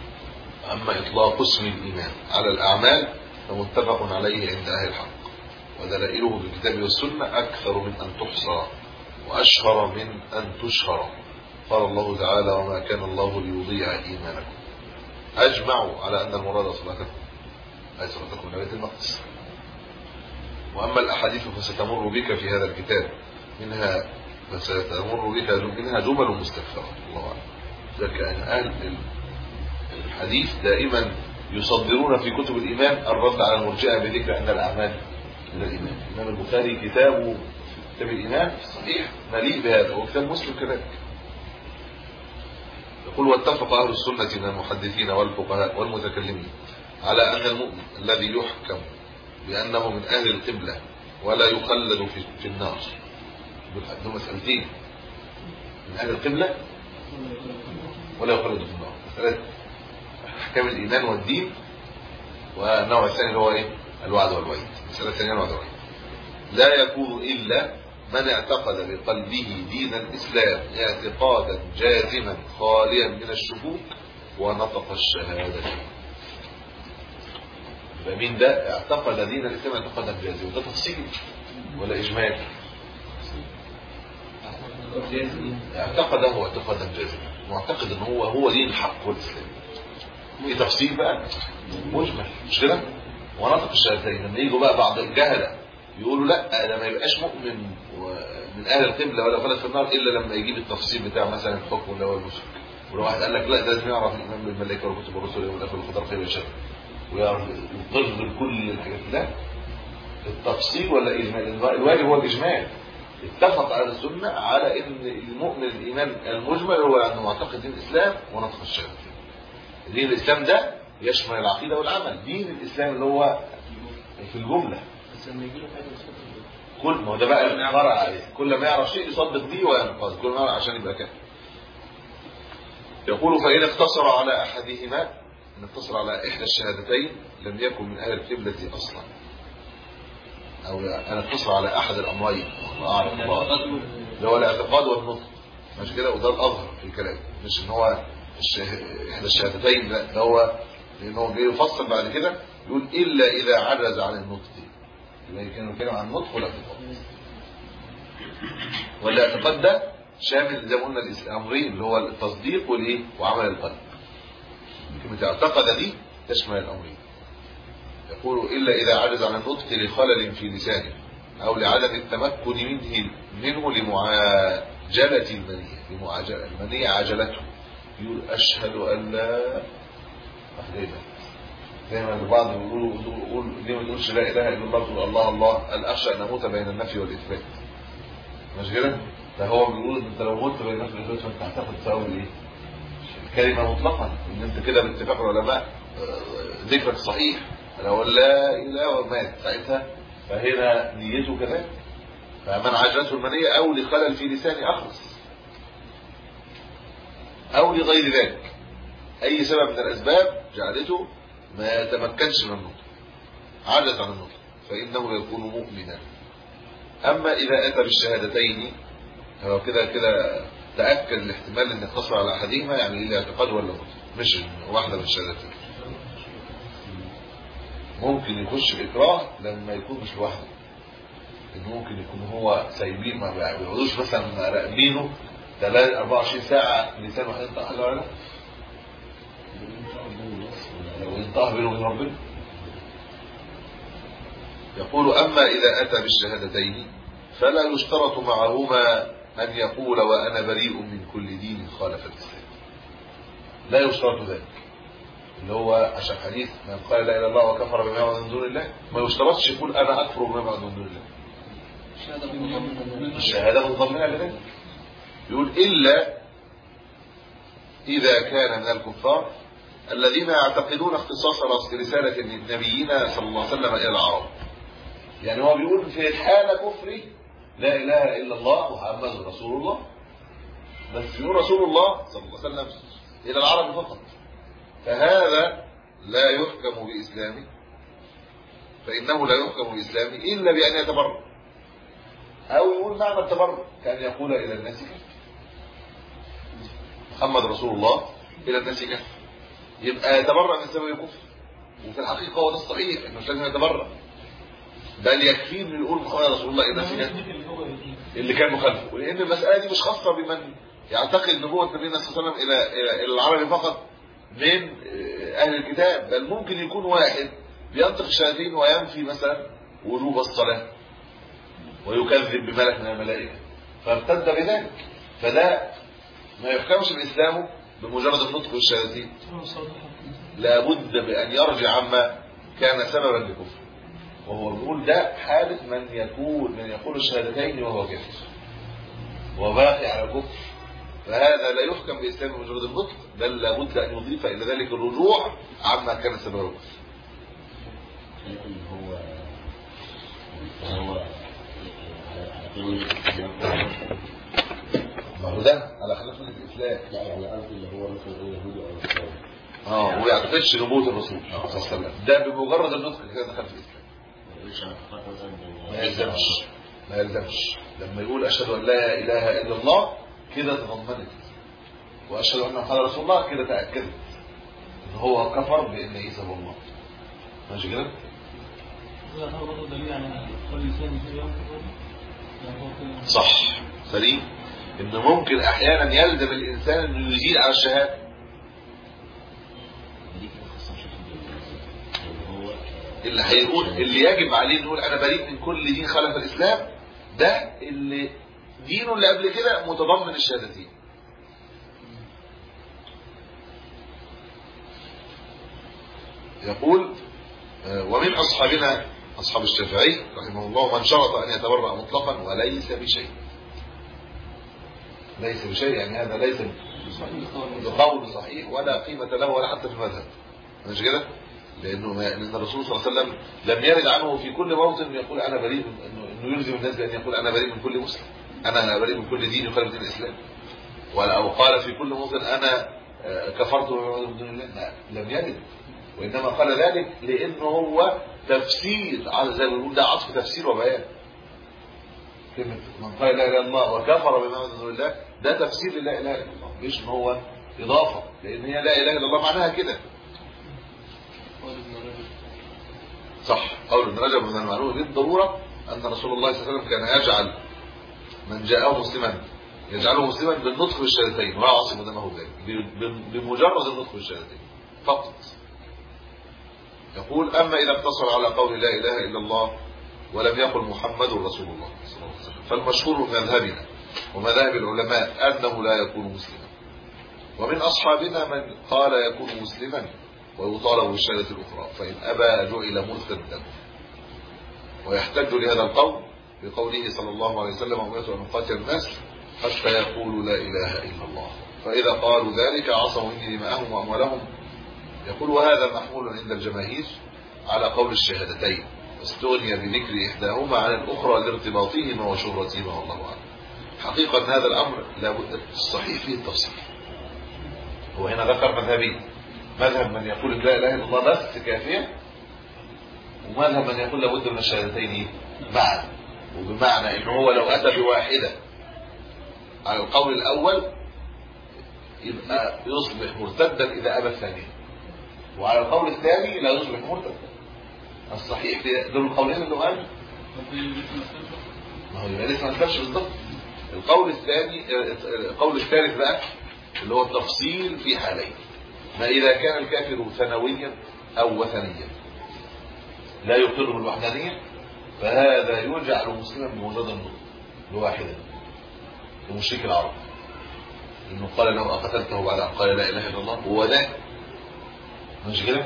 اما اطلاق اسم الايمان على الاعمال فمتفق عليه عند اهل الحق ودلائله في الكتاب والسنة أكثر من أن تحصى وأشهر من أن تشهر قال الله تعالى وما كان الله ليضيع إيمانكم أجمعوا على أن المراد صلاتكم أي صلاتكم من بيت المقدس وأما الأحاديث فستمر بك في هذا الكتاب منها فستمر بك منها جمل مستكثرة الله أعلم ذلك أن أهل الحديث دائما يصدرون في كتب الإيمان الرد على المرجئة بذكر أن الأعمال من الإيمان الإمام البخاري كتابه كتاب الإيمان صحيح مليء بهذا وكتاب مسلم كذلك يقول واتفق أهل السنة من المحدثين والفقهاء والمتكلمين على أن المؤمن الذي يحكم بأنه من أهل القبلة ولا يخلد في, في النار دول مسألتين من أهل القبلة ولا يخلد في النار مسألة أحكام الإيمان والدين والنوع الثاني هو إيه الوعد والوعيد المسألة الثانية الوعد والوعيد لا يكون إلا من اعتقد بقلبه دين الإسلام اعتقادا جازما خاليا من الشكوك ونطق الشهادة فمين ده اعتقد دين الإسلام اعتقادا جازما ده تفصيل ولا إجمال اعتقده اعتقادا جازما معتقد ان هو هو دين الحق والإسلام ايه تفصيل بقى مجمل مش كده ونطق الشهادتين لما يجوا بقى بعض الجهله يقولوا لا ده ما يبقاش مؤمن من اهل القبله ولا خلد في النار الا لما يجيب التفصيل بتاع مثلا الحكم اللي هو المشرك ولو واحد قال لك لا ده لازم يعرف الايمان بالملائكه والكتب والرسل واليوم الاخر والقدر خير وشر ويعرف يقر كل الحاجات ده التفصيل ولا الاجمال الواجب هو الاجمال اتفق اهل السنه على ان المؤمن الايمان المجمل هو انه معتقد دين الاسلام ونطق الشهادتين دين الاسلام ده يشمل العقيده والعمل دين الاسلام اللي هو في الجمله بس لما يجي له حاجه مش كل ما هو ده بقى الفرع عليه كل ما يعرف شيء يصدق بيه وينقذ كل ما يعرف عشان يبقى كده يقول فإن اقتصر على أحدهما إن اقتصر على إحدى الشهادتين لم يكن من أهل القبلة أصلا أو أن اقتصر على أحد الأمرين الله أعلم الله اللي هو الاعتقاد والنطق مش كده وده الأظهر في الكلام مش إن هو الشه... إحدى الشهادتين لا ده هو لأن هو بيفصل بعد كده يقول إلا إذا عجز عن النطق يبقى كانوا بيتكلموا عن النطق والاعتقاد والاعتقاد ده شامل زي ما قلنا الامرين اللي هو التصديق والايه وعمل القلب كلمه اعتقد دي تشمل الامرين يقول الا اذا عجز عن النطق لخلل في لسانه او لعدم التمكن منه منه لمعاجله المنيه لمعاجله المنيه عجلته يقول اشهد ان لا اله زي ما البعض بيقولوا يقول ليه ما تقولش لا اله الا الله تقول الله الله قال اخشى ان اموت بين النفي والاثبات مش كده فهو بيقول انت لو مت بين النفي والاثبات فانت هتاخد ثواب الايه الكلمه مطلقا ان انت كده باتفاق العلماء ذكرك صحيح لو لا اله ومات ساعتها فهنا نيته كذلك فمن عجلته المنيه او لخلل في لسانه اخلص او لغير ذلك اي سبب من الاسباب جعلته ما يتمكنش من النطق عجز عن النطق فإنه يكون مؤمنا أما إذا أتى بالشهادتين هو كده كده تأكد الاحتمال أن يقتصر على أحدهما يعني إيه اعتقاد ولا نطق مش واحدة من الشهادتين ممكن يخش إكراه لما يكون مش لوحده إنه ممكن يكون هو سايبين ما بيقعدوش مثلا راقبينه 24 ساعة لسان واحد ينطق حاجة ولا لا لو انتهى بينه وبين ربنا يقول أما إذا أتى بالشهادتين فلا يشترط معهما أن يقول وأنا بريء من كل دين خالف الإسلام لا يشترط ذلك اللي هو عشان حديث من قال لا إله إلا الله وكفر بما يعبد من دون الله ما يشترطش يقول أنا أكفر بما يعبد من دون الله الشهادة متضمنة لذلك يقول إلا إذا كان من الكفار الذين يعتقدون اختصاص رسالة نبينا صلى الله عليه وسلم إلى العرب يعني هو بيقول في حال كفري لا إله إلا الله محمد رسول الله بس يقول رسول الله صلى الله عليه وسلم إلى العرب فقط فهذا لا يحكم بإسلامه فإنه لا يحكم بإسلامه إلا بأن يتبرع أو يقول معنى التبرع كأن يقول إلى الناس كفر محمد رسول الله إلى الناس كفر يبقى يتبرع من سبب الكفر وفي الحقيقة هو ده الصحيح انه مش لازم يتبرع بل يكفيه انه يقول محمد رسول الله إذا في ناس اللي كان مخالفه ولان المساله دي مش خاصه بمن يعتقد نبوه نبينا صلى الله عليه وسلم الى الى إلى العربي فقط من اهل الكتاب بل ممكن يكون واحد بينطق الشهادتين وينفي مثلا وجوب الصلاه ويكذب بملك من الملائكه فارتد بذلك فده ما يحكمش الاسلام بمجرد النطق بالشهادتين لابد بان يرجع عما كان سببا لكفر وهو بيقول ده حالة من يكون من يقول الشهادتين وهو كافر وباقي على كفر فهذا لا يحكم بإسلام بمجرد النطق بل لابد أن يضيف إلى ذلك الرجوع عما كان سببه الكفر لكن هو هو على ما هو ده على خلاف من الإسلام لا يعني قصدي اللي هو مثلا ايه يهودي او نصراني اه وما يعتقدش نبوة الرسول صلى الله عليه وسلم ده بمجرد النطق كده دخل في الإسلام ما يقولش انا فقط مثلا بين ما يلزمش ما يلزمش لما يقول اشهد ان لا اله الا الله كده تضمنت واشهد ان محمد رسول الله كده تاكدت ان هو كفر بان عيسى هو الله ماشي كده هذا برضه دليل على قول الإنسان في يوم يعني هو كده صح سليم ان ممكن احيانا يلزم الانسان انه يزيد على الشهاده دي كده خاصه مش اللي هو اللي هيقول اللي يجب عليه نقول انا بريء من كل دين خالف الاسلام ده اللي دينه اللي قبل كده متضمن الشهادتين يقول آه، ومن اصحابنا اصحاب الشافعي رحمه الله من شرط ان يتبرأ مطلقا وليس بشيء ليس بشيء يعني هذا ليس بقول صحيح ولا قيمة له ولا حتى في المذهب مش كده لانه ما لان الرسول صلى الله عليه وسلم لم يرد عنه في كل موطن يقول انا بريء من انه انه يلزم الناس بان يقول انا بريء من كل مسلم انا بريء من كل دين يخالف دين الاسلام ولا او قال في كل موطن انا آه، كفرت بما يعبد من دون الله لا لم يرد وانما قال ذلك لانه هو تفسير على زي ما بنقول ده عطف تفسير وبيان كلمه من قال لا اله الا الله وكفر بما يعبد من دون الله ده تفسير للا اله الا الله مش ان هو اضافه لان هي لا اله الا الله معناها كده قول ابن رجب صح قول ابن رجب من المعلوم بالضروره ان رسول الله صلى الله عليه وسلم كان يجعل من جاءه مسلما يجعله مسلما بالنطق بالشهادتين ولا يعصم دمه ذلك ب- ب- بمجرد النطق بالشهادتين فقط يقول اما اذا اقتصر على قول لا اله الا الله ولم يقل محمد رسول الله صلى الله عليه وسلم فالمشهور من مذهبنا ومذاهب العلماء انه لا يكون مسلما ومن اصحابنا من قال يكون مسلما ويطالب بالشهاده الاخرى فان ابى جعل مرتدا ويحتج لهذا القول بقوله صلى الله عليه وسلم امرت ان اقاتل الناس حتى يقولوا لا اله الا الله فاذا قالوا ذلك عصموا مني دماءهم واموالهم يقول وهذا محمول عند الجماهير على قول الشهادتين استغني بذكر احداهما عن الاخرى لارتباطهما وشهرتهما والله اعلم حقيقه هذا الامر لابد الصحيح فيه التفصيل هو هنا ذكر مذهبين مذهب من يقول لا اله الا الله بس كافيه ومذهب من يقول لابد من الشهادتين معا وبمعنى ان هو لو اتى بواحده على القول الاول يبقى يصبح مرتدا اذا ابى الثانيه وعلى القول الثاني لا يصبح مرتدا الصحيح في دول القولين اللي قال طب ايه اللي لسه ما استنفع؟ ما هو يبقى لسه ما انتبهش بالظبط القول الثاني القول الثالث بقى اللي هو التفصيل في حالين ما اذا كان الكافر ثانويا او وثنيا لا يقر بالوحدانيه فهذا يجعل مسلما بمجرد النطق لواحدا لمشرك العرب انه قال له اقتلته بعد ان قال لا اله الا الله هو ده مش كده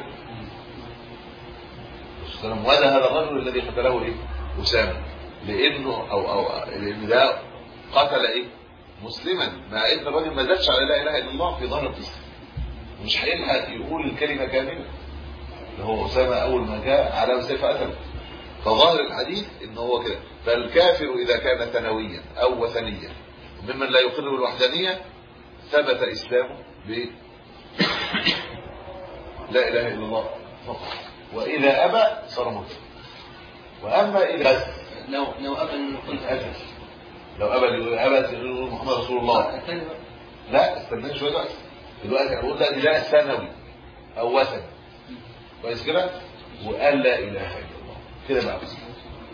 السلام وده هذا الرجل الذي قتله ايه اسامه لانه او او لان ده قتل ايه مسلما مع ان الراجل ما زادش على لا اله الا الله في ظهر القصه مش هيلحق يقول الكلمه كامله اللي هو اسامه اول ما جاء على سيف قتله فظاهر الحديث ان هو كده فالكافر اذا كان ثانويا او وثنيا ممن لا يقر بالوحدانيه ثبت اسلامه ب لا اله الا الله فقط واذا ابى صار مرتد واما اذا لو لو ابى ان يقول أجل. لو ابى ابى يقول محمد رسول الله الثاني بقى لا استنى شويه دلوقتي دلوقتي هنقول لا ده ثانوي او وثني كويس كده وقال لا اله الا الله كده بقى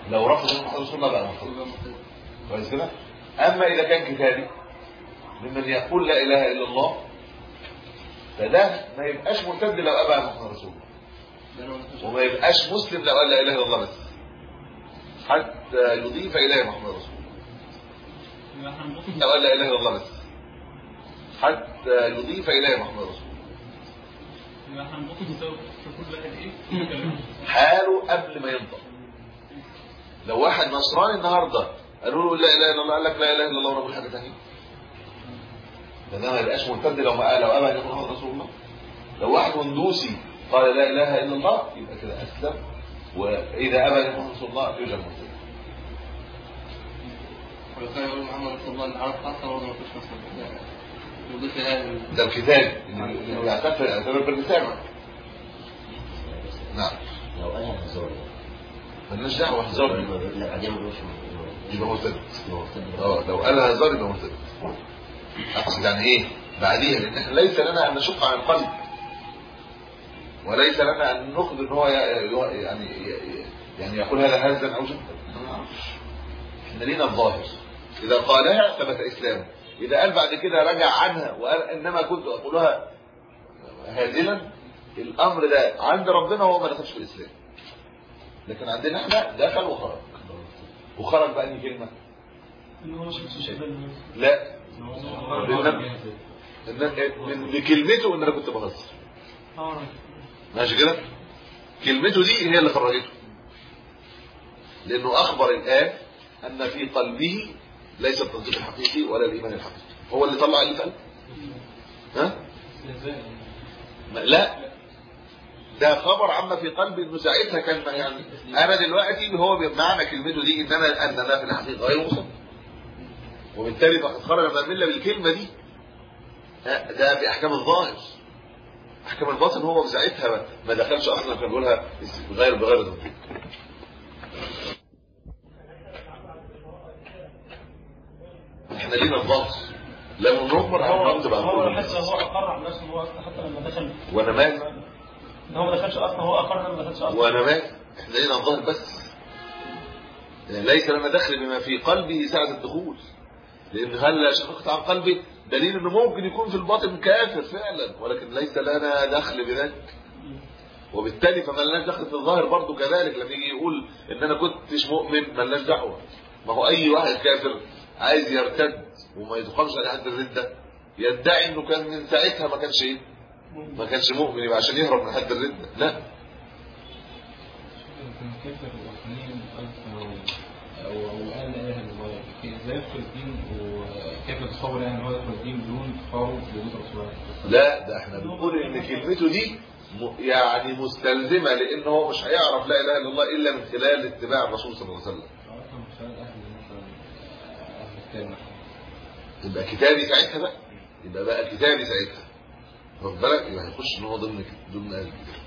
لو رفض ان محمد رسول الله بقى مرتد كويس كده اما اذا كان كتابي ممن يقول لا اله الا الله فده ما يبقاش مرتد لو ابى محمد رسول الله وما يبقاش مسلم لو قال لا اله الا الله بس حتى يضيف اليه محمد رسول الله يبقى احنا هنبص لو قال لا اله الا الله بس حتى يضيف اليه محمد رسول الله يبقى احنا هنبص نساوي في كل واحد ايه كلام حاله قبل ما ينطق لو واحد نصراني النهارده قالوا له لا اله الا الله قال لك لا اله الا الله وانا بقول حاجه ثانيه ده ده ما يبقاش مرتد لو ما قال لو ابى ان يكون محمد رسول الله لو واحد هندوسي قال لا اله الا الله يبقى كده اسلم واذا ابى ان يكون رسول الله يوجد مرتد ولو كان يقول محمد رسول الله العرب خاصة برضه ما فيش مثلا يضيف إليه ده الكتاب اللي بيعتبر يعتبر بالرساله نعم لو قالها هزار مالناش دعوه هزار لا بعدين ما نقولش يبقى مرتد مرتد اه لو قالها هزار يبقى مرتد اقصد يعني ايه بعديها لان احنا ليس لنا ان نشق عن القلب وليس لنا ان نخبر ان هو ي- يعني يعني يقول هذا هزا او جدا ما نعرفش. احنا لينا الظاهر اذا قالها ثبت اسلامه اذا قال بعد كده رجع عنها وقال انما كنت اقولها هازلا الامر ده عند ربنا هو ما دخلش في الاسلام لكن عندنا احنا دخل وخرج وخرج بأني كلمه ان هو مش شغال لا إن- من بكلمته ان انا كنت بهزر اه ماشي كده كلمته دي هي اللي خرجته لانه اخبر الان ان في قلبه ليس التصديق الحقيقي ولا الايمان الحقيقي هو اللي طلع اللي في قلبه ها ما- لا ده خبر عما في قلبي انه ساعتها كان يعني انا دلوقتي هو بمعنى كلمته دي ان انا ان انا في الحقيقه غير مصدق وبالتالي فقد خرج من المله بالكلمه دي ها، ده باحكام الظاهر احكام الباطن هو في ساعتها ما دخلش اصلا كان بيقولها غير بغير تنطيق احنا لينا الظاهر لما نكبر هننط بقى هو نقول حس هو اقر على نفسه ان هو اصلا حتى لما دخل وانا مال ان هو ما دخلش اصلا هو اقر ما دخلش اصلا وانا مال احنا لينا الظاهر بس يعني ليس لنا دخل بما في قلبه ساعة الدخول لان هل شققت عن قلبي دليل انه ممكن يكون في الباطن كافر فعلا ولكن ليس لنا دخل بذلك وبالتالي فما لناش دخل في الظاهر برضه كذلك لما يجي يقول ان انا كنتش مؤمن ما لناش دعوه ما هو اي واحد كافر عايز يرتد وما يدخلش على حد الرده يدعي انه كان من ساعتها ما كانش ايه ما كانش مؤمن يبقى عشان يهرب من حد الرده لا كيف الاثنين او او قال لا اله الا الله ازاي يدخل الدين وكيف يتصور يعني ان هو يدخل الدين بدون تفاوض بوجود رسول الله لا ده احنا بنقول ان كلمته دي م- يعني مستلزمه لان هو مش هيعرف لا اله الا الله الا من خلال اتباع الرسول صلى الله عليه وسلم اصلا مش قال اهل مثلا اهل الكلمه يبقى كتابي ساعتها بقى يبقى بقى كتابي ساعتها واخد بالك يبقى هيخش ان هو ضمن ضمن اهل الكتاب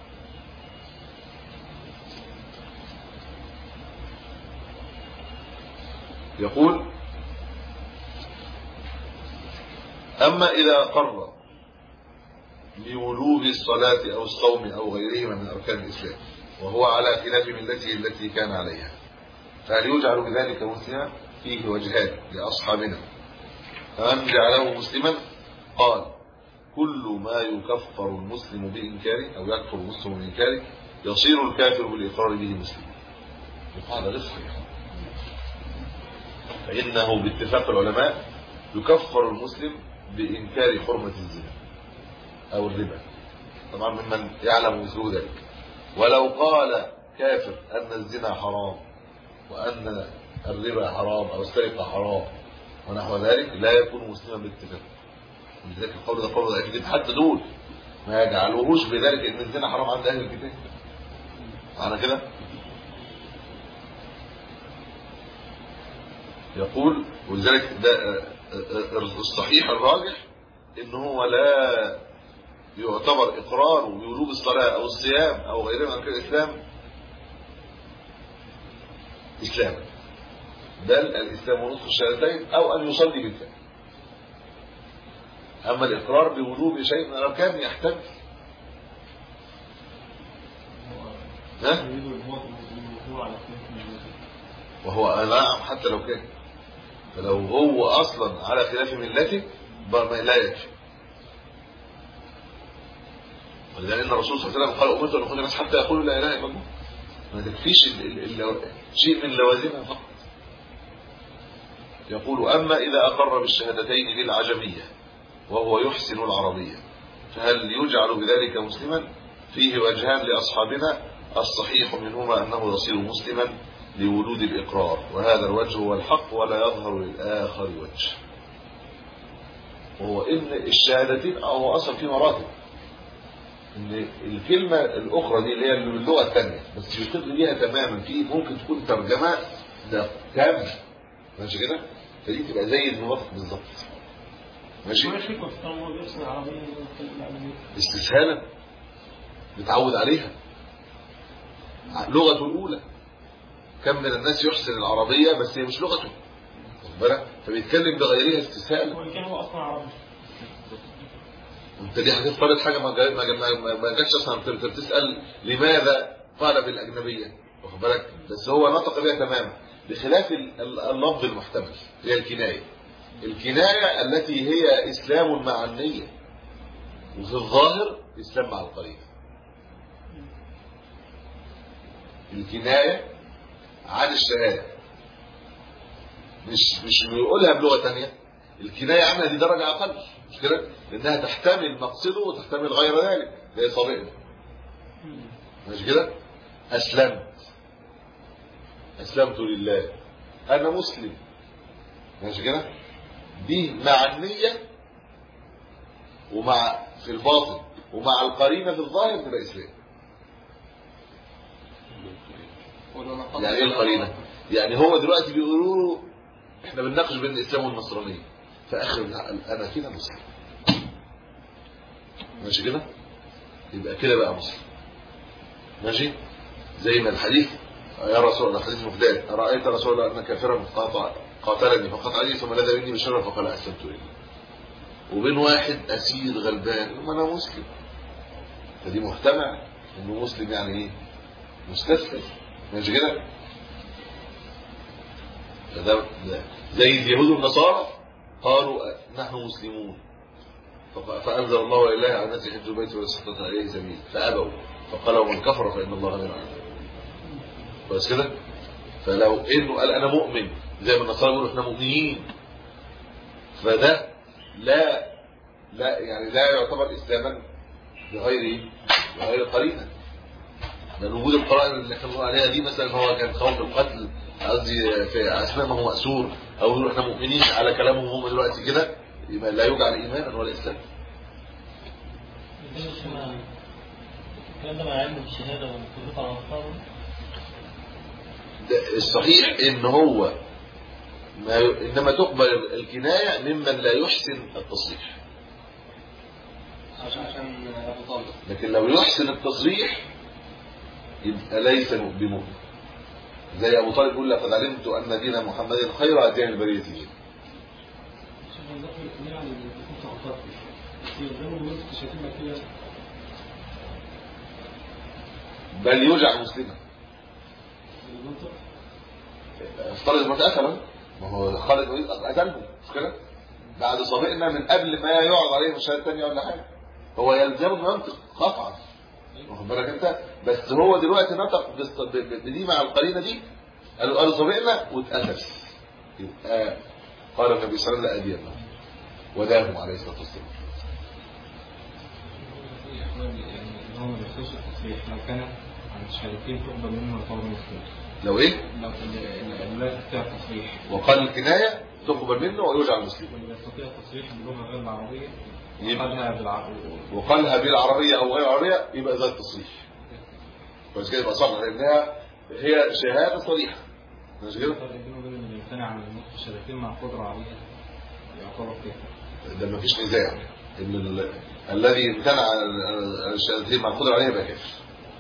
يقول اما اذا اقر بوجوب الصلاه او الصوم او غيرهما من اركان الاسلام وهو على خلاف ملته التي كان عليها فهل يجعل بذلك مسلما فيه وجهان لاصحابنا فمن جعله مسلما قال كل ما يكفر المسلم بإنكاره أو يكفر المسلم بإنكاره يصير الكافر بالإقرار به مسلما القاعدة غير صحيحة فإنه باتفاق العلماء يكفر المسلم بإنكار حرمة الزنا أو الربا طبعا ممن يعلم مثل ذلك ولو قال كافر أن الزنا حرام وأن الربا حرام أو السرقة حرام ونحو ذلك لا يكون مسلما باتفاق لذلك القول ده قول ضعيف جدا حتى دول ما يجعلوهوش بذلك ان الزنا حرام عند اهل الكتاب معنى كده يقول ولذلك ده آه، آه، آه، الصحيح الراجح ان هو لا يعتبر اقراره بوجوب الصلاه او الصيام او غيرها من اركان الاسلام اسلاما بل الاسلام ونطق الشهادتين او ان يصلي بالفعل اما الاقرار بوجوب شيء من الاركان يحتاج ها يريد الوضوء والوضوء على خلاف ملته وهو نعم حتى لو كان فلو هو اصلا على خلاف ملته بقى ما لا يكفي ولذلك ان الرسول صلى الله عليه وسلم قال امرت ان اخرج الناس حتى يقولوا لا اله الا الله ما تكفيش ال- ال- ال- شيء من لوازمها فقط يقول اما اذا اقر بالشهادتين بالعجميه وهو يحسن العربيه فهل يجعل بذلك مسلما فيه وجهان لاصحابنا الصحيح منهما انه يصير مسلما لوجود الاقرار وهذا الوجه هو الحق ولا يظهر للاخر وجه وهو ان الشهادتين هو اصلا في مراتب ان الكلمه الاخرى دي اللي هي اللغه الثانيه بس يطلق بيها تماما في ممكن تكون ترجمه ده تام ماشي كده فدي تبقى زي النطق بالظبط ماشي ما الحكمة في طالما هو بيرسم العربية ويتكلم العربية استسهالا متعود عليها لغته الاولى كم من الناس يحسن العربيه بس هي مش لغته واخد بالك فبيتكلم بغيرها استسهالا وإن كان هو أصلا عربي انت دي هتفترض حاجه ما جا- ما جا- ما- ما جاتش اصلا انت أنت بتسال لماذا قال بالاجنبيه واخد بالك بس هو نطق بها تماما بخلاف ال- ال- اللفظ المحتمل هي الكنايه الكنايه التي هي اسلام مع النيه وفي الظاهر اسلام مع القرينه الكنايه عن الشهاده مش مش بيقولها بلغه ثانيه الكنايه عنها دي درجه اقل مش كده لانها تحتمل مقصده وتحتمل غير ذلك زي صابئنا مش كده اسلمت اسلمت لله انا مسلم ماشي كده دي مع النيه ومع في الباطن ومع القرينه في الظاهر تبقى اسلام ولو نقض يعني ايه القرينه يعني هو دلوقتي بيقولوا له احنا بنناقش بين الاسلام والنصرانيه فاخر العقل انا كده مسلم ماشي كده يبقى كده بقى مسلم ماشي زي ما الحديث يا رسول الله حديث مفدال ارايت رسول الله ان كافرا قاطع قاتلني فقطعني ثم لدى مني بشرا فقال اسلمت اليه وبين واحد اسير غلبان يقول ما انا مسلم فدي محتمل انه مسلم يعني ايه مستسلم ماشي كده فده ده زي اليهود والنصارى قالوا نحن مسلمون فق- فانزل الله لله على الناس يحج البيت ويستطيع عليه سبيل فابوا فقال ومن كفر فان الله غني عنه بس كده فلو انه قال انا مؤمن زي ما النصارى بيقولوا احنا مؤمنين فده لا لا يعني لا يعتبر اسلاما بغير بغير قرينه لان وجود القرائن اللي احنا بنقول عليها دي مثلا هو كان خوف القتل قصدي في اثناء ما هو ماسور او يقولوا احنا مؤمنين على كلامهم هم دلوقتي كده يبقى لا يجعل ايمانا ولا اسلام الكلام ده مع علم الشهادة والمفروض على أطفال ده الصحيح ان هو ما ي... انما تقبل الكنايه ممن لا يحسن التصريح عشان عشان ابو طالب لكن لو يحسن التصريح يبقى ليس بمؤمن زي ابو طالب يقول لقد علمت ان دين محمد خير اديان البريه دين شوف الزقر الكلام عن اللي كنت عطاك بس يلزموا الناس تشاتمها كده بل يجعل مسلما بالمنطق افترض ما اتقتل ما هو خالد بن الوليد قتلهم مش كده بعد صابئنا من قبل ما يعرض عليه مشاهد ثانيه ولا حاجه هو يلزم المنطق قطعا واخد بالك انت بس هو دلوقتي نطق بست- ب- ب- بدي مع القرينه دي قالوا قالوا صابئنا واتقتل يبقى قال النبي صلى الله عليه وسلم لا ادين له وداهم عليه الصلاه والسلام يعني هو ما بيخش التصريح لو كان عن الشهادتين تقبل منه يعتبر مسلم لو ايه لو ال- ال- لا يستطيع التصريح وقال الكنايه تقبل منه ويجعل مسلما واللي يستطيع التصريح باللغه غير العربيه يبقى- وقالها بالعربيه وقالها بالعربيه او غير العربيه يبقى ذات تصريح بس كده يبقى صح لانها هي شهاده صريحه مش كده الفرق بينه وبين اللي يمتنع عن النطق الشهادتين مع قدره عليها يعتبر كافر ده ما فيش نزاع ان ال- الذي امتنع عن الشهادتين مع القدره عليها يبقى كافر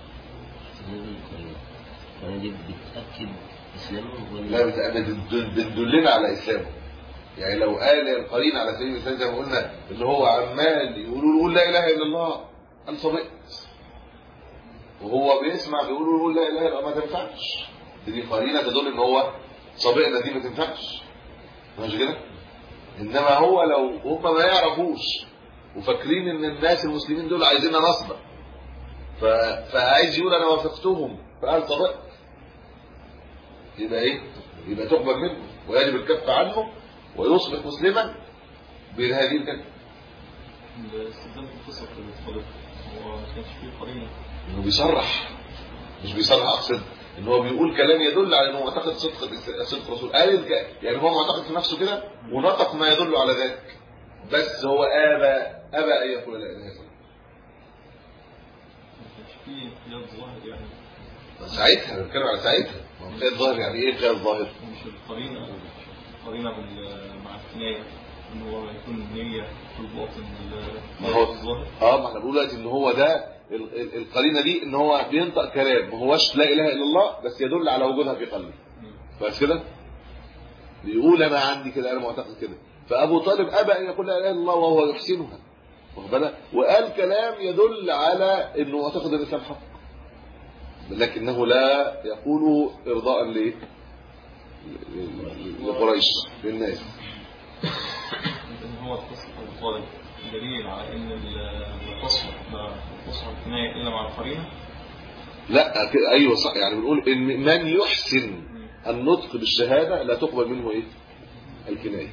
يعني دي بتأكد إسلامه ولا لا بت- بتدل- بتدلنا على اسلامه يعني لو قال القرين على سبيل المثال زي ما قلنا اللي هو عمال يقولوا له قول لا اله الا الله قال صدقت وهو بيسمع بيقولوا له قول لا اله الا الله ما تنفعش دي قرينه تدل ان هو صابئنا دي ما تنفعش مش كده انما هو لو هم ما يعرفوش وفاكرين ان الناس المسلمين دول عايزين نصبر ف... فعايز يقول انا وافقتهم فقال صدقت يبقى ايه يبقى تقبل منه ويجب الكف عنه ويصبح مسلما بهذه الكلمه الاستخدام في القصة في الطريق هو ما كانش فيه قرينة انه بيصرح مش بيصرح اقصد ان هو بيقول كلام يدل على انه معتقد صدق صدق رسول قال الك- يعني هو معتقد في نفسه كده ونطق ما يدل على ذلك بس هو ابى ابى ان يقول لا اله الا الله ما كانش فيه قياد ظاهر يعني ساعتها بنتكلم على ساعتها ما هو قياد ظاهر يعني ايه قياد ظاهر مش القرينة القرينة بال- مع الكناية ان هو يكون نية في الباطن ما هو الظاهر اه ما احنا بنقول دلوقتي ان هو ده ال- ال- القرينه دي ان هو بينطق كلام ما هوش لا اله الا الله بس يدل على وجودها في قلبه بس كده بيقول انا عندي كده انا معتقد كده فابو طالب ابى ان يقول لا اله الا الله وهو يحسنها واخد بالك وقال كلام يدل على انه معتقد الاسلام حق لكنه لا يقوله ارضاء لايه لقريش للناس ان هو القصة ابو طالب دليل على ان القصة ما تصح الكناية الا مع القرينة لا كده- ايوه صح يعني بنقول ان من يحسن النطق بالشهاده لا تقبل منه ايه الكنايه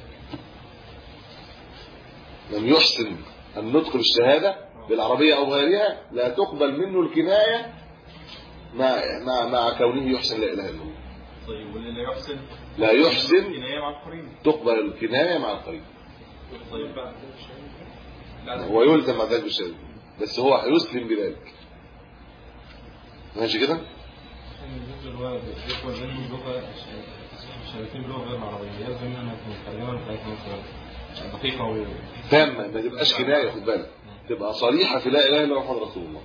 من يحسن النطق بالشهاده بالعربيه او غيرها لا تقبل منه الكنايه مع مع مع كونه يحسن لا اله الا الله طيب واللي لا يحسن لا يحسن الكناية مع القرينة تقبل الكنايه مع القريب طيب بعد هو يلزم مع ذلك بالشهاده بس هو هيسلم بذلك ماشي كده بالنسبه للولد يقبل منه اللغه الشهادتين بلغه غير العربيه يلزم منها انها تكون مترجمه بتاعتها مثلا دقيقه و تامه ما تبقاش كنايه خد بالك تبقى صريحه في لا اله الا الله محمد رسول الله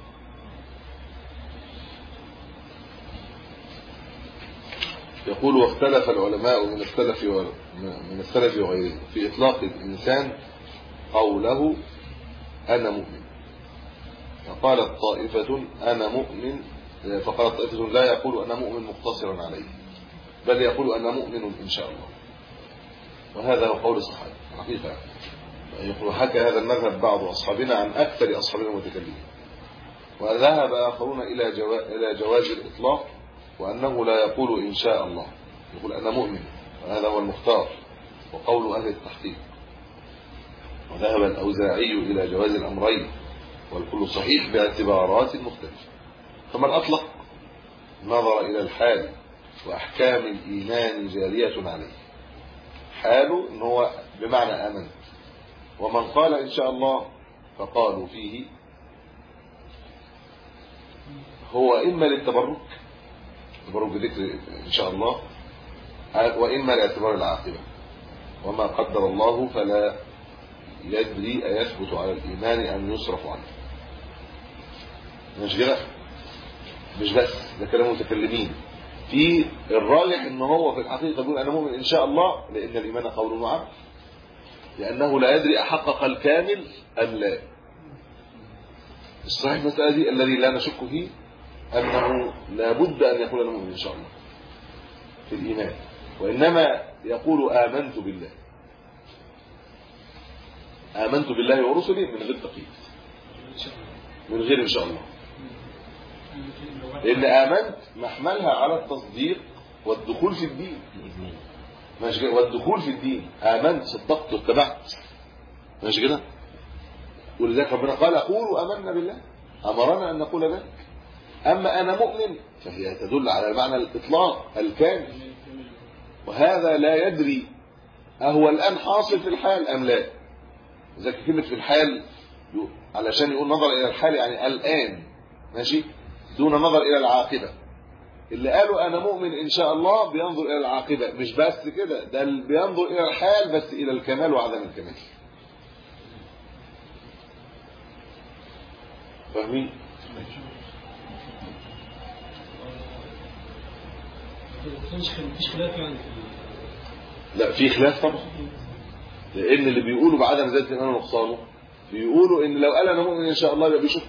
يقول واختلف العلماء من السلف و- من السلف وغيرهم في اطلاق الانسان قوله انا مؤمن فقالت طائفه انا مؤمن فقالت طائفه لا يقول انا مؤمن مقتصرا عليه بل يقول انا مؤمن ان شاء الله وهذا هو قول الصحابه حقيقه يقول حكى هذا المذهب بعض أصحابنا عن أكثر أصحابنا المتكلمين وذهب آخرون إلى جوا... إلى جواز الإطلاق وأنه لا يقول إن شاء الله يقول أنا مؤمن وهذا هو المختار وقول أهل التحقيق وذهب الأوزاعي إلى جواز الأمرين والكل صحيح باعتبارات مختلفة فمن أطلق نظر إلى الحال وأحكام الإيمان جارية عليه حاله إن هو بمعنى آمنت ومن قال إن شاء الله فقالوا فيه هو إما للتبرك تبرك بذكر إن شاء الله وإما لاعتبار العاقبة وما قدر الله فلا يدري أيثبت على الإيمان أم يصرف عنه مش كده مش بس ده كلام متكلمين في الراجح ان هو في الحقيقه يقول انا مؤمن ان شاء الله لان الايمان قول وعمل لأنه لا يدري أحقق الكامل أم لا الصحيح المسألة دي الذي لا نشك فيه أنه لا بد أن يقول المؤمن إن شاء الله في الإيمان وإنما يقول آمنت بالله آمنت بالله ورسله من غير تقييد من غير إن شاء الله لأن آمنت محملها على التصديق والدخول في الدين الإجمال ماشي كده والدخول في الدين آمنت صدقت واتبعت ماشي كده ولذلك ربنا قال قولوا آمنا بالله أمرنا أن نقول ذلك أما أنا مؤمن فهي تدل على معنى الإطلاق الكامل وهذا لا يدري أهو الآن حاصل في الحال أم لا لذلك كلمة في الحال يو- علشان يقول نظر إلى الحال يعني الآن ماشي دون نظر إلى العاقبة اللي قالوا انا مؤمن ان شاء الله بينظر الى العاقبه مش بس كده ده اللي بينظر الى الحال بس الى الكمال وعدم الكمال فاهمين مفيش خلاف يعني لا في خلاف طبعا لان اللي بيقولوا بعدم ذات الايمان ونقصانه بيقولوا ان لو قال انا مؤمن ان شاء الله يبقى بيشك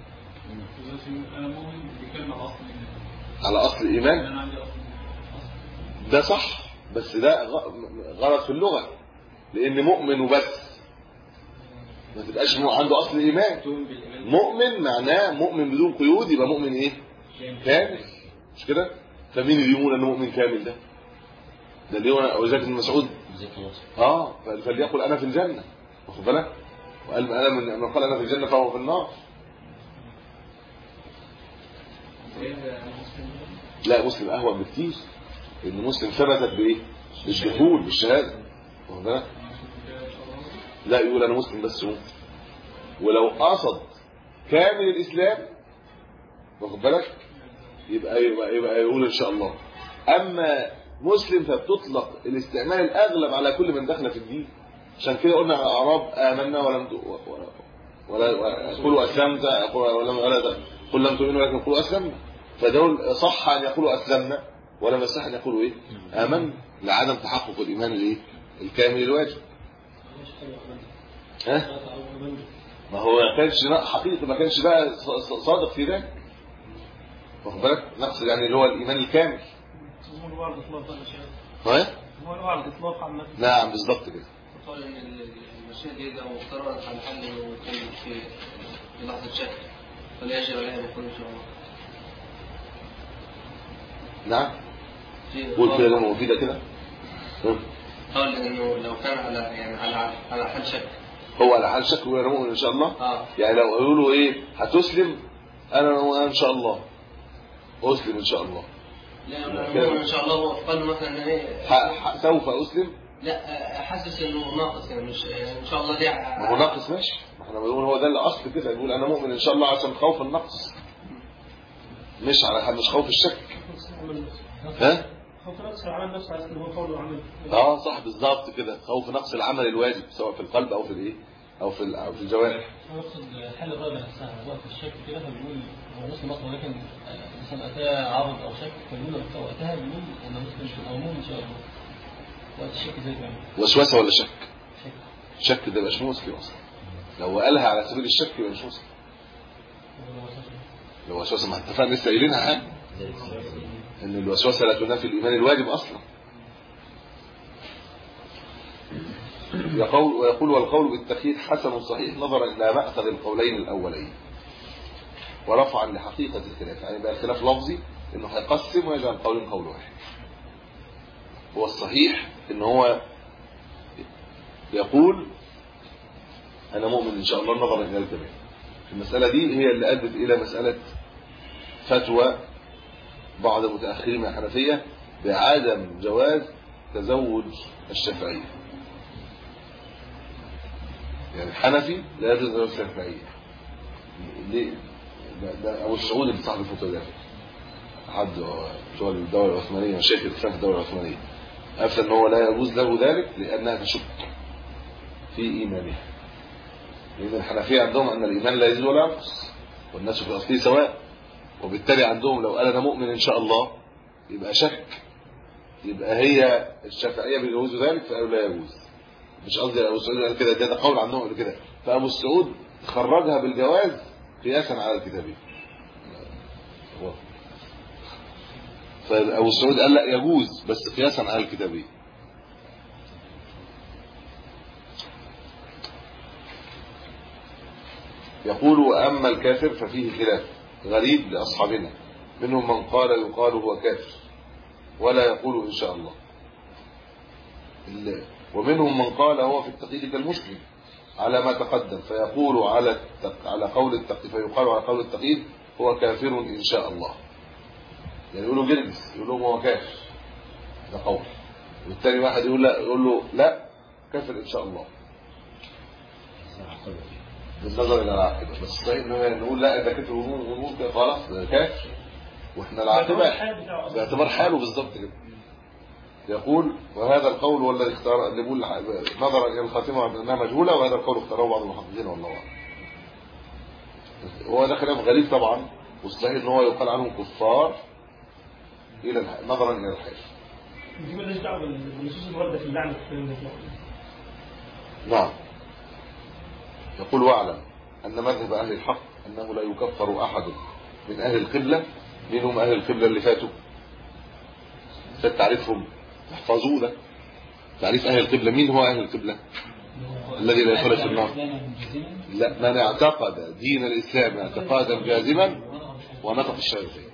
انا مؤمن بكلمه اصل على اصل الايمان انا عندي اصل ده صح بس ده غ- غلط في اللغة لان مؤمن وبس ما تبقاش مو- عنده اصل ايمان مؤمن معناه مؤمن بدون قيود يبقى مؤمن ايه كامل مش كده فمين اللي يقول انه مؤمن كامل ده ده اللي هو ولذلك ابن مسعود ذكي نصر اه فل- فليقل انا في الجنه واخد بالك وقال انا من من قال انا في الجنه فهو في النار لا مسلم اهون بكتير لان مسلم ثبتت بايه بالدخول بالشهاده واخد بالك لا يقول انا مسلم بس ممكن ولو قصد كامل الاسلام واخد بالك يبقى يبقى, يبقى يقول ان شاء الله اما مسلم فبتطلق الاستعمال الاغلب على كل من دخل في الدين عشان كده قلنا على الاعراب امنا ولم ت- ولا ولا قولوا اسلمت ولم ولا قل لم تؤمنوا ولكن قولوا اسلمنا فدول صح ان يقولوا اسلمنا ولم يصح ان يقولوا ايه امنا لعدم تحقق الايمان الايه الكامل الواجب ها ما هو ما كانش بقى حقيقي ما كانش بقى ص- ص- صادق في ذلك واخد بالك نقصد يعني اللي هو الايمان الكامل هو الوعد اطلاق هذا الشيء ها هو الوعد اطلاق عامه نعم بالظبط كده قال ان ال- المشاهد دي لو افترضت على حل انه يكون في في لحظه شك فلا يجري عليها بكل ان شاء الله نعم في قول كده لما مفيده كده ها؟ قال انه لو كان على يعني على على حل شك هو على حال شك ولا مؤمن ان شاء الله اه يعني لو قالوا له ايه هتسلم انا أنا ان شاء الله اسلم ان شاء الله لا يعني ان شاء الله هو قال مثلا ان ايه ح- ح- سوف اسلم لا حاسس انه ناقص يعني مش ان شاء الله دي ما هو ناقص ماشي ما احنا بنقول هو ده الاصل كده يقول انا مؤمن ان شاء الله عشان خوف النقص مش على مش خوف الشك ها خوف نفسه على نفسه عايز ان هو قول وعمل اه صح بالظبط كده خوف نقص العمل الواجب سواء في القلب او في الايه او في ال- أو في الجوارح هو يقصد حل الرغبة نفسها وقت الشك كده فبيقول هو مسلم أصلا ولكن آه، مثلا أتاه عرض أو شك فبيقول وقتها بيقول أنا مسلم أو مؤمن إن شاء الله وقت الشك زي كده وسوسه ولا شك شك شك ده مش مسلم اصلا لو قالها على سبيل الشك يبقى مش مسلم هو وسوسة. لو وسوسه ما اتفقنا لسه قايلينها ها ذلك سبب ان الوسوسه لا تنافي الايمان الواجب اصلا يقول ويقول والقول بالتخيير حسن صحيح نظرا الى ماخذ القولين الاولين ورفعا لحقيقه الخلاف يعني بقى الخلاف لفظي انه هيقسم ويجعل قول قول واحد هو الصحيح ان هو يقول انا مؤمن ان شاء الله نظرا الى الكلام المساله دي هي اللي ادت الى مساله فتوى بعض المتأخرين من الحنفية بعدم جواز تزوج الشافعية يعني الحنفي لا يجوز تزوج الشافعية ليه؟ ده, ده أبو السعود اللي صاحب الفتوى ده أحد بتوع الدولة العثمانية مشايخ الإسلام في الدولة العثمانية أفتى أن هو لا يجوز له ذلك لأنها تشك في إيمانها لأن الحنفية عندهم أن الإيمان لا يزيد ولا ينقص والناس في الأصل سواء وبالتالي عندهم لو قال انا مؤمن ان شاء الله يبقى شك يبقى هي الشافعيه بيجوزوا ذلك فقالوا لا يجوز مش قصدي ابو السعود قال كده ده, ده قول عنهم قبل كده فابو السعود خرجها بالجواز قياسا على الكتابين فابو السعود قال لا يجوز بس قياسا على الكتابين يقول واما الكافر ففيه خلاف غريب لاصحابنا منهم من قال يقال هو كافر ولا يقول ان شاء الله ال- ومنهم من قال هو في التقييد كالمسلم على ما تقدم فيقول على التق... على قول التقييد فيقال على قول التقييد هو كافر ان شاء الله يعني يقولوا جلس يقول لهم هو كافر ده قول والتاني واحد يقول لا يقول له لا كافر ان شاء الله بالنظر الى العاقبه بس صحيح انه نقول لا ده كافر ونقول كده خلاص ده كافر واحنا العاقبه الحال بتاعه أصلاً. باعتبار حاله بالظبط كده يقول وهذا القول هو الذي اختار اللي بيقول نظرا الى الخاتمه انها مجهوله وهذا القول اختاره بعض المحققين والله اعلم هو ده خلاف غريب طبعا والصحيح ان هو يقال عنهم كفار الى الح... نظرا الى الحال دي مالهاش دعوه بالنصوص الوارده في اللعنه في الكلام ده نعم يقول واعلم أن مذهب أهل الحق أنه لا يكفر أحد من أهل القبلة منهم أهل القبلة اللي فاتوا ده تعريفهم تحفظوه ده تعريف اهل القبلة مين هو اهل القبلة الذي لا يخلص النار لا من اعتقد دين الاسلام اعتقادا جازما ونطق الشهادتين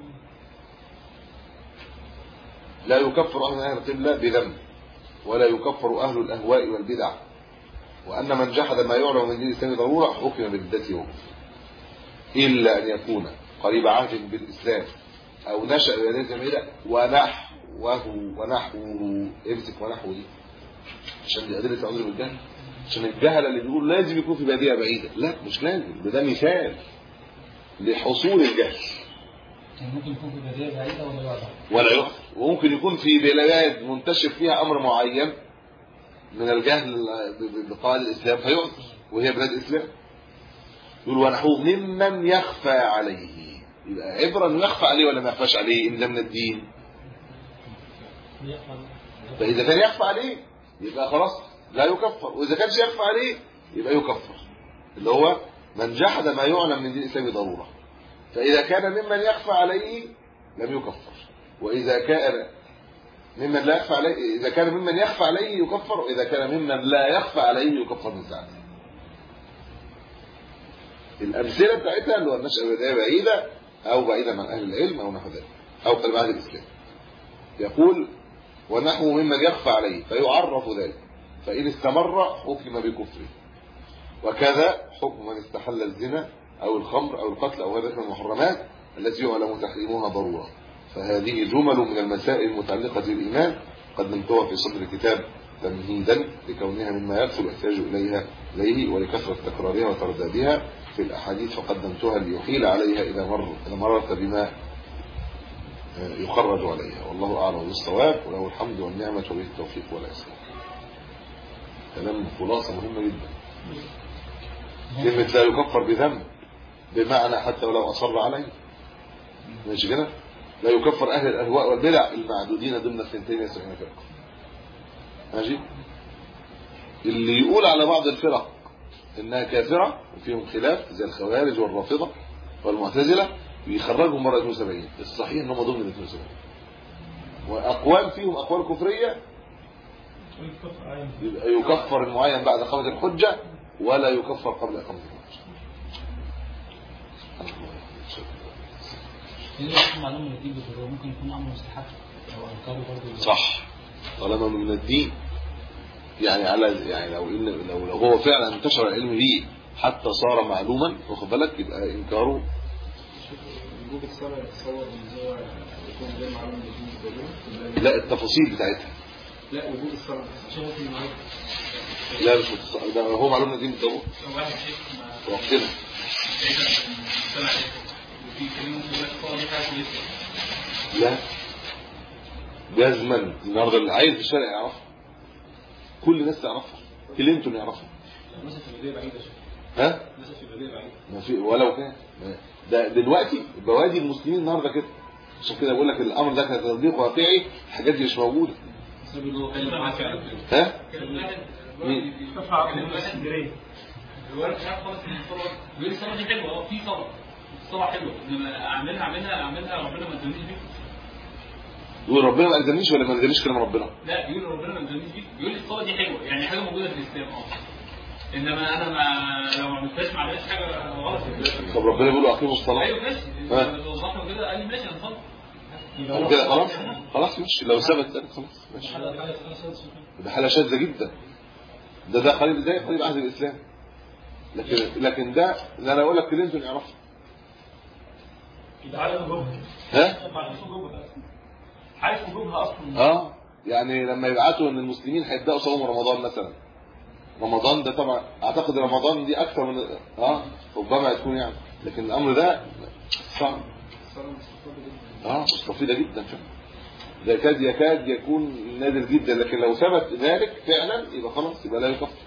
لا يكفر اهل اهل القبلة بذنب ولا يكفر اهل الاهواء والبدع وان من جحد ما يعلم من دين الاسلام ضروره حكم بردته وكفره الا ان يكون قريب عهد بالاسلام او نشا ببلاد بعيده ونحوه ونحوه امسك ونحوه دي عشان دي ادله العذر بالجهل عشان الجهل اللي بيقول لازم يكون في باديه بعيده لا مش لازم ده, ده مثال لحصول الجهل يعني ممكن يكون في بداية بعيدة ولا بعدها ولا يؤثر وممكن يكون في بلاد منتشر فيها امر معين من الجهل ب- ب- بقواعد الاسلام فيؤثر وهي بلاد الاسلام يقول ونحوه ممن يخفى عليه يبقى عبره انه يخفى عليه ولا ما يخفاش عليه ان ده من الدين فاذا كان يخفى عليه يبقى خلاص لا يكفر واذا كانش يخفى عليه يبقى يكفر اللي هو من جحد ما يعلم من دين الاسلام ضروره فاذا كان ممن يخفى عليه لم يكفر واذا كان ممن لا يخفى عليه اذا كان ممن يخفى عليه يكفر واذا كان ممن لا يخفى عليه يكفر من ساعته الامثله بتاعتها اللي هو النشأة البدايه بعيده او بعيده عن اهل العلم او نحو ذلك او قبل عهد الاسلام يقول ونحو ممن يخفى عليه فيعرف ذلك فإن استمر حكم بكفره وكذا حكم من استحل الزنا أو الخمر أو القتل أو غيرها من المحرمات التي يعلم تحريمها ضرورة فهذه جمل من المسائل المتعلقة بالإيمان قدمتها في صدر الكتاب تمهيدا لكونها مما يكثر الاحتياج إليها إليه ولكثرة تكرارها وتردادها في الأحاديث فقدمتها ليحيل عليها إذا مر إذا مررت بما يخرج عليها والله أعلم بالصواب وله الحمد والنعمة وبه التوفيق والإسلام كلام خلاصة مهمة جدا كلمة لا يكفر بذنب بمعنى حتى ولو أصر عليه ماشي كده لا يكفر أهل الأهواء والبدع المعدودين ضمن الثنتين يسعون فرقة ماشي اللي يقول على بعض الفرق انها كافرة وفيهم خلاف زي الخوارج والرافضة والمعتزلة يخرجهم مرة 72 الصحيح ان هم ضمن ال 72 واقوال فيهم اقوال كفرية يبقى يكفر المعين بعد اقامه الحجه ولا يكفر قبل اقامه الحجه إذا معلومة نتيجة بالضرورة ممكن يكون أمر مستحب أو أنكاره برضه صح طالما من الدين يعني على يعني لو إن لو, لو هو فعلا انتشر العلم به حتى صار معلوما واخد بالك يبقى انكاره وجوب الصلاة يتصور ان هو يكون غير معلوم بالدين بالضرورة لا التفاصيل بتاعتها لا وجوب الصلاة عشان ممكن يعرف لا مش متص- ده هو معلوم من الدين بالضبط واحد شيخ ما وقتنا سمع وفي كلمة يقول لك صلاة دي حاجة كويسة لا جزما النهارده اللي عايز في الشارع يعرفها كل الناس تعرفها كلينتون يعرفها مثلا في بداية بعيدة شوية ها مثلا في بداية بعيدة ما في ولو كان ده دلوقتي بوادي المسلمين النهارده كده عشان كده بقول لك الامر ده كتطبيق واقعي الحاجات دي مش موجوده بسبب ان هو كلمة معاه فعلا ها مين؟ ترفع عقل اسكندرية الولد مش عارف خالص ان الصلاة بيقول لي الصلاة دي حلوة اه في صلاة الصلاة حلوة انما اعملها اعملها اعملها ربنا ما ادانيش بيها يقول ربنا ما الزمنيش ولا ما الزمنيش كلام ربنا لا بيقول ربنا ما ادانيش بيها بيقول لي الصلاة دي حلوة يعني حاجة موجودة في الاسلام اه انما انا ما لو ما عملتهاش ما عملتش حاجة غلط طب ربنا بيقول اقيموا الصلاه ايوه ماشي ها؟ لو وضحنا كده قال لي ماشي انا صلي طب كده خلاص خلاص ماشي لو ثبت ذلك خلاص ماشي ده حاله شاذه جدا ده ده قريب زي قريب عهد الاسلام لكن لكن ده ده انا اقول لك كلينتون يعرفها يبقى عارف وجوبها ها عارف وجوبها عارف وجوبها اصلا اه يعني لما يبعتوا ان المسلمين هيبداوا صوم رمضان مثلا رمضان ده طبعا اعتقد رمضان دي اكثر من اه ربما يكون يعني لكن الامر ده صعب الصلاة مستفاضة جدا اه مستفيده جدا فعلا ده يكاد يكاد يكون نادر جدا لكن لو ثبت ذلك فعلا يبقى خلاص يبقى لا يكفر